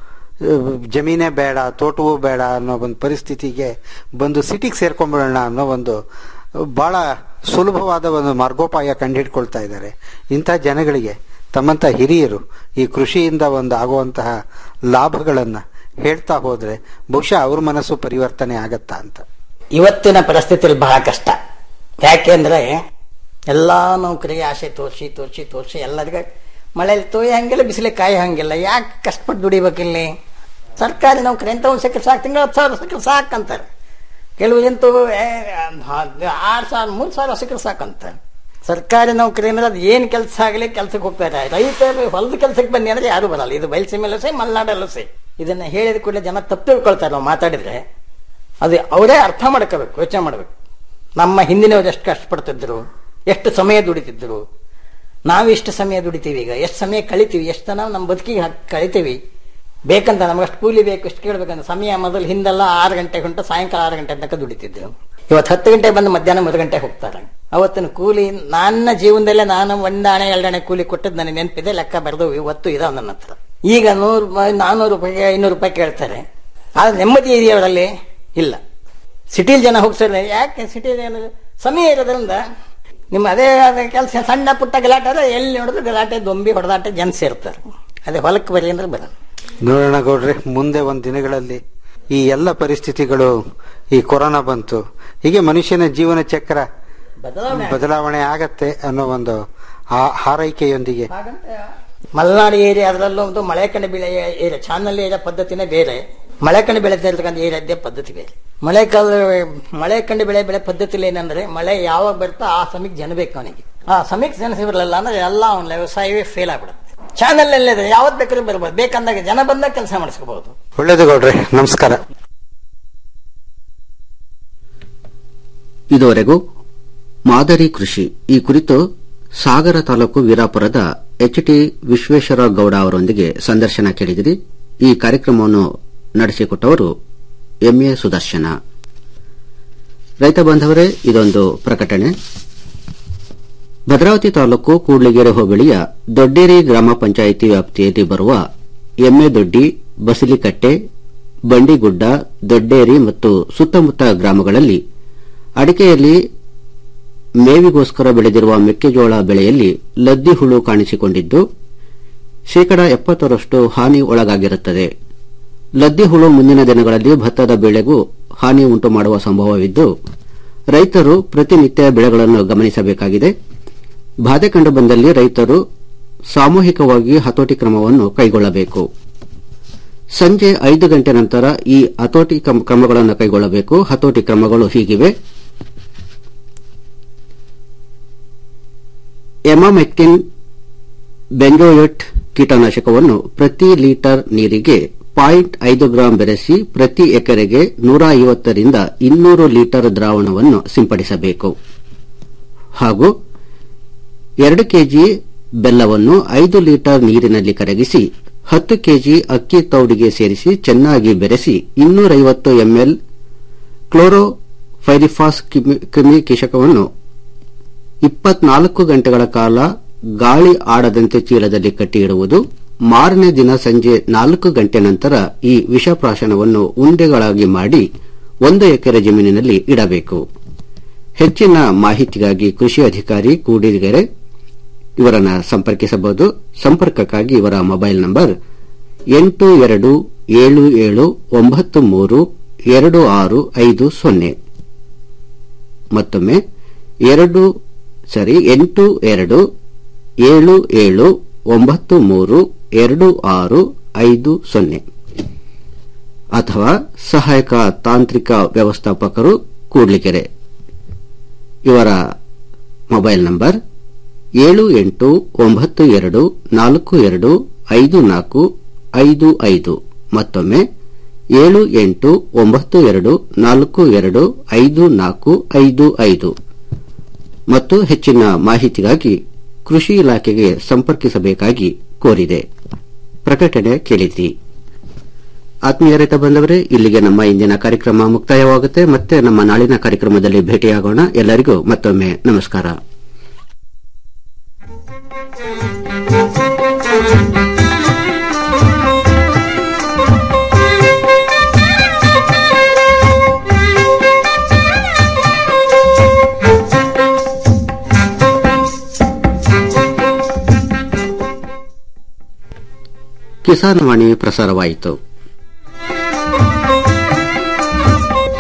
ಆ, ಜಮೀನೇ ಬೇಡ ತೋಟವೂ ಬೇಡ ಅನ್ನೋ ಒಂದು ಪರಿಸ್ಥಿತಿಗೆ ಬಂದು ಸಿಟಿಗೆ ಸೇರ್ಕೊಂಡ್ಬಿಡೋಣ ಅನ್ನೋ ಒಂದು ಬಹಳ ಸುಲಭವಾದ ಒಂದು ಮಾರ್ಗೋಪಾಯ ಕಂಡುಹಿಡ್ಕೊಳ್ತಾ ಇದ್ದಾರೆ ಇಂಥ ಜನಗಳಿಗೆ ತಮ್ಮಂತ ಹಿರಿಯರು ಈ ಕೃಷಿಯಿಂದ ಒಂದು ಆಗುವಂತಹ ಲಾಭಗಳನ್ನ ಹೇಳ್ತಾ ಹೋದ್ರೆ ಬಹುಶಃ ಅವ್ರ ಮನಸ್ಸು ಪರಿವರ್ತನೆ ಆಗತ್ತಾ ಅಂತ ಇವತ್ತಿನ ಪರಿಸ್ಥಿತಿಯಲ್ಲಿ ಬಹಳ ಕಷ್ಟ ಯಾಕೆಂದ್ರೆ ಎಲ್ಲಾ ನೌಕರಿಗೆ ಆಸೆ ತೋರಿಸಿ ತೋರಿಸಿ ತೋರಿಸಿ ಎಲ್ಲರಿಗೂ ಮಳೆಯಲ್ಲಿ ತೋಯಿ ಹಂಗಿಲ್ಲ ಬಿಸಿಲಿಗೆ ಕಾಯಿ ಹಂಗಿಲ್ಲ ಯಾಕೆ ಕಷ್ಟಪಟ್ಟು ದುಡಿಬೇಕಿಲ್ಲಿ ಸರ್ಕಾರಿ ನೌಕರಿ ಅಂತ ಒಂದು ಸಿಕ್ಕರೆ ಸಾಕು ತಿಂಗಳ ಹತ್ತು ಸಾವಿರ ಸಿಕ್ಕರೆ ಸಾಕಂತಾರೆ ಕೆಲವು ಎಂತೂ ಏ, ಹದ್- ಆರು ಸಾವಿರ ಮೂರು ಸಾವಿರ ಸಿಕ್ಕರೆ ಸಾಕಂತಾರೆ ಸರ್ಕಾರಿ ನೌಕರಿ ಅಂದ್ರೆ ಅದು ಏನು ಕೆಲಸ ಆಗಲಿ ಕೆಲಸಕ್ಕೆ ಹೋಗ್ತಾರೆ ರೈತರು ಹೊಲದ ಕೆಲಸಕ್ಕೆ ಬನ್ನಿ ಅಂದ್ರೆ ಯಾರು ಬರಲ್ಲ ಇದು ಬಯಲುಸೀಮೆಲ್ಲೂ ಸೇ ಮಲೆನಾಡಲ್ಲೂ ಸೇ ಇದನ್ನ ಹೇಳಿದ ಕೂಡಲೇ ಜನ ತಪ್ಪು ತಿಳ್ಕೊಳ್ತಾರೆ ನಾವು ಮಾತಾಡಿದ್ರೆ ಅದು ಅವರೇ ಅರ್ಥ ಮಾಡ್ಕೋಬೇಕು ಯೋಚನೆ ಮಾಡಬೇಕು ನಮ್ಮ ಹಿಂದಿನವರು ಎಷ್ಟು ಕಷ್ಟಪಡ್ತಿದ್ರು ಎಷ್ಟು ಸಮಯ ದುಡಿತಿದ್ರು ನಾವು ಎಷ್ಟು ಸಮಯ ದುಡಿತೀವಿ ಈಗ ಎಷ್ಟು ಸಮಯ ಕಳಿತೀವಿ ಎಷ್ಟು ನಾವು ನಮ್ಮ ಬದುಕಿಗೆ ಹಾಕ್- ಕಳಿತೀವಿ ಬೇಕಂತ ನಮ್ಗೆ ಅಷ್ಟು ಕೂಲಿ ಬೇಕು ಎಷ್ಟು ಕೇಳ್ಬೇಕಂತ ಸಮಯ ಮೊದಲು ಹಿಂದೆಲ್ಲ ಆರು ಗಂಟೆ ಗಂಟೆ ಸಾಯಂಕಾಲ ಆರು ಗಂಟೆ ತನಕ ದುಡಿತಿದ್ರು ಇವತ್ತು ಹತ್ತು ಗಂಟೆ ಬಂದು ಮಧ್ಯಾಹ್ನ ಮೂರು ಗಂಟೆ ಹೋಗ್ತಾರೆ ಅವತ್ತಿನ ಕೂಲಿ ನನ್ನ ಜೀವನದಲ್ಲೇ ನಾನು ಒಂದಾಣೆ ಎರಡಣೆ ಕೂಲಿ ಕೊಟ್ಟದ್ದು ನನಗೆ ನೆನಪಿದೆ ಲೆಕ್ಕ ಬರೆದು ಇವತ್ತು ಇದಾವ ನನ್ನ ಹತ್ರ ಈಗ ನೂರು ರೂಪಾಯಿ ನಾನ್ನೂರು ರೂಪಾಯಿಗೆ ಐನೂರು ರೂಪಾಯಿ ಕೇಳ್ತಾರೆ ಆದ್ರೆ ನೆಮ್ಮದಿ ಇದೆಯವರಲ್ಲಿ ಇಲ್ಲ ಸಿಟಿಲಿ ಜನ ಹೋಗ್ತಾರೆ ಯಾಕೆ ಸಿಟಿ ಸಮಯ ಇರೋದ್ರಿಂದ ನಿಮ್ಮ ಅದೇ ಕೆಲಸ ಸಣ್ಣ ಪುಟ್ಟ ಗಲಾಟೆ ಆದ್ರೆ ಎಲ್ಲಿ ನೋಡಿದ್ರು ಗಲಾಟೆ ದೊಂಬಿ ಹೊಡೆದಾಟ ಜನ ಸೇರ್ತಾರೆ ಅದೇ ಹೊಲಕ್ಕೆ ಬರಿ ಅಂದ್ರೆ ಬರಲ್ಲ ನೋಡೋಣ ಗೌಡ್ರೆ ಮುಂದೆ ಒಂದ್ ದಿನಗಳಲ್ಲಿ ಈ ಎಲ್ಲ ಪರಿಸ್ಥಿತಿಗಳು ಈ ಕೊರೋನಾ ಬಂತು ಹೀಗೆ ಮನುಷ್ಯನ ಜೀವನ ಚಕ್ರ ಬದಲಾವಣೆ ಬದಲಾವಣೆ ಆಗತ್ತೆ ಅನ್ನೋ ಒಂದು ಆ- ಹಾರೈಕೆಯೊಂದಿಗೆ ಮಲೆನಾಡು ಏರಿಯಾ ಅದರಲ್ಲೂ ಒಂದು ಮಳೆ ಕಣ್ಣು ಬೆಳೆ ಏರಿಯಾ ಚಾನಲ್ ಏರಿಯಾ ಪದ್ಧತಿನೇ ಬೇರೆ ಮಳೆ ಕಣ್ಣು ಬೆಳೀತಾ ಇರ್ತಕ್ಕಂಥ ಏರಿಯಾದ್ದೇ ಪದ್ಧತಿ ಬೇರೆ ಮಳೆ ಕಾಲ ಮಳೆ ಕಂಡು ಬೆಳೆ ಬೆಳೆ ಪದ್ಧತಿಲಿ ಏನಂದ್ರೆ ಮಳೆ ಯಾವಾಗ ಬರ್ತಾ ಆ ಸಮಯಕ್ಕೆ ಜನ ಬೇಕು ಅವನಿಗೆ ಆ ಸಮಯಕ್ಕೆ ಜನ ಸಿಗಲ್ಲ ಅಂದ್ರೆ ಎಲ್ಲ ಅವನ ವ್ಯವಸಾಯವೇ ಫೇಲ್ ಆಗ್ಬಿಡುತ್ತೆ ಚಾನಲ್ ಅಲ್ಲಿದೆ ಯಾವತ್ ಬೇಕಾದ್ರೂ ಬರ್ಬೋದು ಬೇಕಂದಾಗ ಜನ ಬಂದಾಗ ಕೆಲಸ ಮಾಡಿಸ್ಕೋಬಹುದು ಒಳ್ಳೇದು ಗೌಡ್ರೆ ನಮಸ್ಕಾರ ಇದುವರೆಗೂ ಮಾದರಿ ಕೃಷಿ ಈ ಕುರಿತು ಸಾಗರ ತಾಲೂಕು ವೀರಾಪುರದ ಎಚ್ ಟಿ ವಿಶ್ವೇಶ್ವರ ಗೌಡ ಅವರೊಂದಿಗೆ ಸಂದರ್ಶನ ಕೇಳಿದಿರಿ ಈ ಕಾರ್ಯಕ್ರಮವನ್ನು ನಡೆಸಿಕೊಟ್ಟವರು ಎಂಎ ಸುದರ್ಶನ ರೈತ ಬಾಂಧವರೇ ಇದೊಂದು ಪ್ರಕಟಣೆ ಭದ್ರಾವತಿ ತಾಲೂಕು ಕೂಡ್ಲಿಗೆರೆ ಹೋಬಳಿಯ ದೊಡ್ಡೇರಿ ಗ್ರಾಮ ಪಂಚಾಯಿತಿ ವ್ಯಾಪ್ತಿಯಲ್ಲಿ ಬರುವ ಎಮ್ಮೆ ದೊಡ್ಡಿ ಬಸಲಿಕಟ್ಟೆ ಬಂಡಿಗುಡ್ಡ ದೊಡ್ಡೇರಿ ಮತ್ತು ಸುತ್ತಮುತ್ತ ಗ್ರಾಮಗಳಲ್ಲಿ ಅಡಿಕೆಯಲ್ಲಿ ಮೇವಿಗೋಸ್ಕರ ಬೆಳೆದಿರುವ ಮೆಕ್ಕೆಜೋಳ ಬೆಳೆಯಲ್ಲಿ ಲದ್ದಿ ಹುಳು ಕಾಣಿಸಿಕೊಂಡಿದ್ದು ಶೇಕಡಾ ಎಪ್ಪತ್ತರಷ್ಟು ಹಾನಿ ಒಳಗಾಗಿರುತ್ತದೆ ಲದ್ದಿ ಹುಳು ಮುಂದಿನ ದಿನಗಳಲ್ಲಿ ಭತ್ತದ ಬೆಳೆಗೂ ಹಾನಿ ಉಂಟು ಮಾಡುವ ಸಂಭವವಿದ್ದು ರೈತರು ಪ್ರತಿನಿತ್ಯ ಬೆಳೆಗಳನ್ನು ಗಮನಿಸಬೇಕಾಗಿದೆ ಬಾಧೆ ಕಂಡು ಬಂದಲ್ಲಿ ರೈತರು ಸಾಮೂಹಿಕವಾಗಿ ಹತೋಟಿ ಕ್ರಮವನ್ನು ಕೈಗೊಳ್ಳಬೇಕು ಸಂಜೆ ಐದು ಗಂಟೆ ನಂತರ ಈ ಹತೋಟಿ ಕ್ರಮ- ಕ್ರಮಗಳನ್ನು ಕೈಗೊಳ್ಳಬೇಕು ಹತೋಟಿ ಕ್ರಮಗಳು ಹೀಗಿವೆ ಎಮಾಮೆಕ್ಟಿನ್ ಬೆಂಜೋಯಟ್ ಕೀಟನಾಶಕವನ್ನು ಪ್ರತಿ ಲೀಟರ್ ನೀರಿಗೆ ಪಾಯಿಂಟ್ ಐದು ಗ್ರಾಂ ಬೆರೆಸಿ ಪ್ರತಿ ಎಕರೆಗೆ ನೂರ ಐವತ್ತರಿಂದ ಇನ್ನೂರು ಲೀಟರ್ ದ್ರಾವಣವನ್ನು ಸಿಂಪಡಿಸಬೇಕು ಹಾಗೂ ಎರಡು ಕೆಜಿ ಬೆಲ್ಲವನ್ನು ಐದು ಲೀಟರ್ ನೀರಿನಲ್ಲಿ ಕರಗಿಸಿ ಹತ್ತು ಕೆಜಿ ಅಕ್ಕಿ ತೌಡಿಗೆ ಸೇರಿಸಿ ಚೆನ್ನಾಗಿ ಬೆರೆಸಿ ಇನ್ನೂರೈವತ್ತು ಎಂಎಲ್ ಕ್ಲೋರೋಫೈರಿಫಾಸ್ ಕ್ರಿಮಿ ಕೀಟಕವನ್ನು ಇಪ್ಪತ್ನಾಲ್ಕು ಗಂಟೆಗಳ ಕಾಲ ಗಾಳಿ ಆಡದಂತೆ ಚೀಲದಲ್ಲಿ ಕಟ್ಟಿಯಿಡುವುದು ಮಾರನೇ ದಿನ ಸಂಜೆ ನಾಲ್ಕು ಗಂಟೆ ನಂತರ ಈ ವಿಷಪ್ರಾಶನವನ್ನು ಉಂಡೆಗಳಾಗಿ ಮಾಡಿ ಒಂದು ಎಕರೆ ಜಮೀನಿನಲ್ಲಿ ಇಡಬೇಕು ಹೆಚ್ಚಿನ ಮಾಹಿತಿಗಾಗಿ ಕೃಷಿ ಅಧಿಕಾರಿ ಕೂಡಿಗೆರೆ ಇವರನ್ನ ಸಂಪರ್ಕಿಸಬಹುದು ಸಂಪರ್ಕಕ್ಕಾಗಿ ಇವರ ಮೊಬೈಲ್ ನಂಬರ್ ಎಂಟು ಎರಡು ಏಳು ಏಳು ಒಂಬತ್ತು ಮೂರು ಎರಡು ಆರು ಐದು ಸೊನ್ನೆ ಮತ್ತೊಮ್ಮೆ ಎರಡು ಸರಿ ಎಂಟು ಎರಡು ಏಳು ಏಳು ಒಂಬತ್ತು ಮೂರು ಎರಡು ಆರು ಐದು ಸೊನ್ನೆ ಅಥವಾ ಸಹಾಯಕ ತಾಂತ್ರಿಕ ವ್ಯವಸ್ಥಾಪಕರು ಕೂಡ್ಲಿಕೆರೆ ಇವರ ಮೊಬೈಲ್ ನಂಬರ್ ಏಳು ಎಂಟು ಒಂಬತ್ತು ಎರಡು ನಾಲ್ಕು ಎರಡು ಐದು ನಾಲ್ಕು ಐದು ಐದು ಮತ್ತೊಮ್ಮೆ ಏಳು ಎಂಟು ಒಂಬತ್ತು ಎರಡು ನಾಲ್ಕು ಎರಡು ಐದು ನಾಲ್ಕು ಐದು ಐದು ಮತ್ತು ಹೆಚ್ಚಿನ ಮಾಹಿತಿಗಾಗಿ ಕೃಷಿ ಇಲಾಖೆಗೆ ಸಂಪರ್ಕಿಸಬೇಕಾಗಿ ಕೋರಿದೆ ಪ್ರಕಟಣೆ ಕೇಳಿದ್ರಿ ಆತ್ಮೀಯ ರೈತ ಬಂದವರೇ ಇಲ್ಲಿಗೆ ನಮ್ಮ ಇಂದಿನ ಕಾರ್ಯಕ್ರಮ ಮುಕ್ತಾಯವಾಗುತ್ತೆ ಮತ್ತೆ ನಮ್ಮ ನಾಳಿನ ಕಾರ್ಯಕ್ರಮದಲ್ಲಿ ಭೇಟಿಯಾಗೋಣ ಎಲ್ಲರಿಗೂ ಮತ್ತೊಮ್ಮೆ ನಮಸ್ಕಾರ ಕಿಸಾನ್ ವಾಣಿ ಪ್ರಸಾರವಾಯಿತು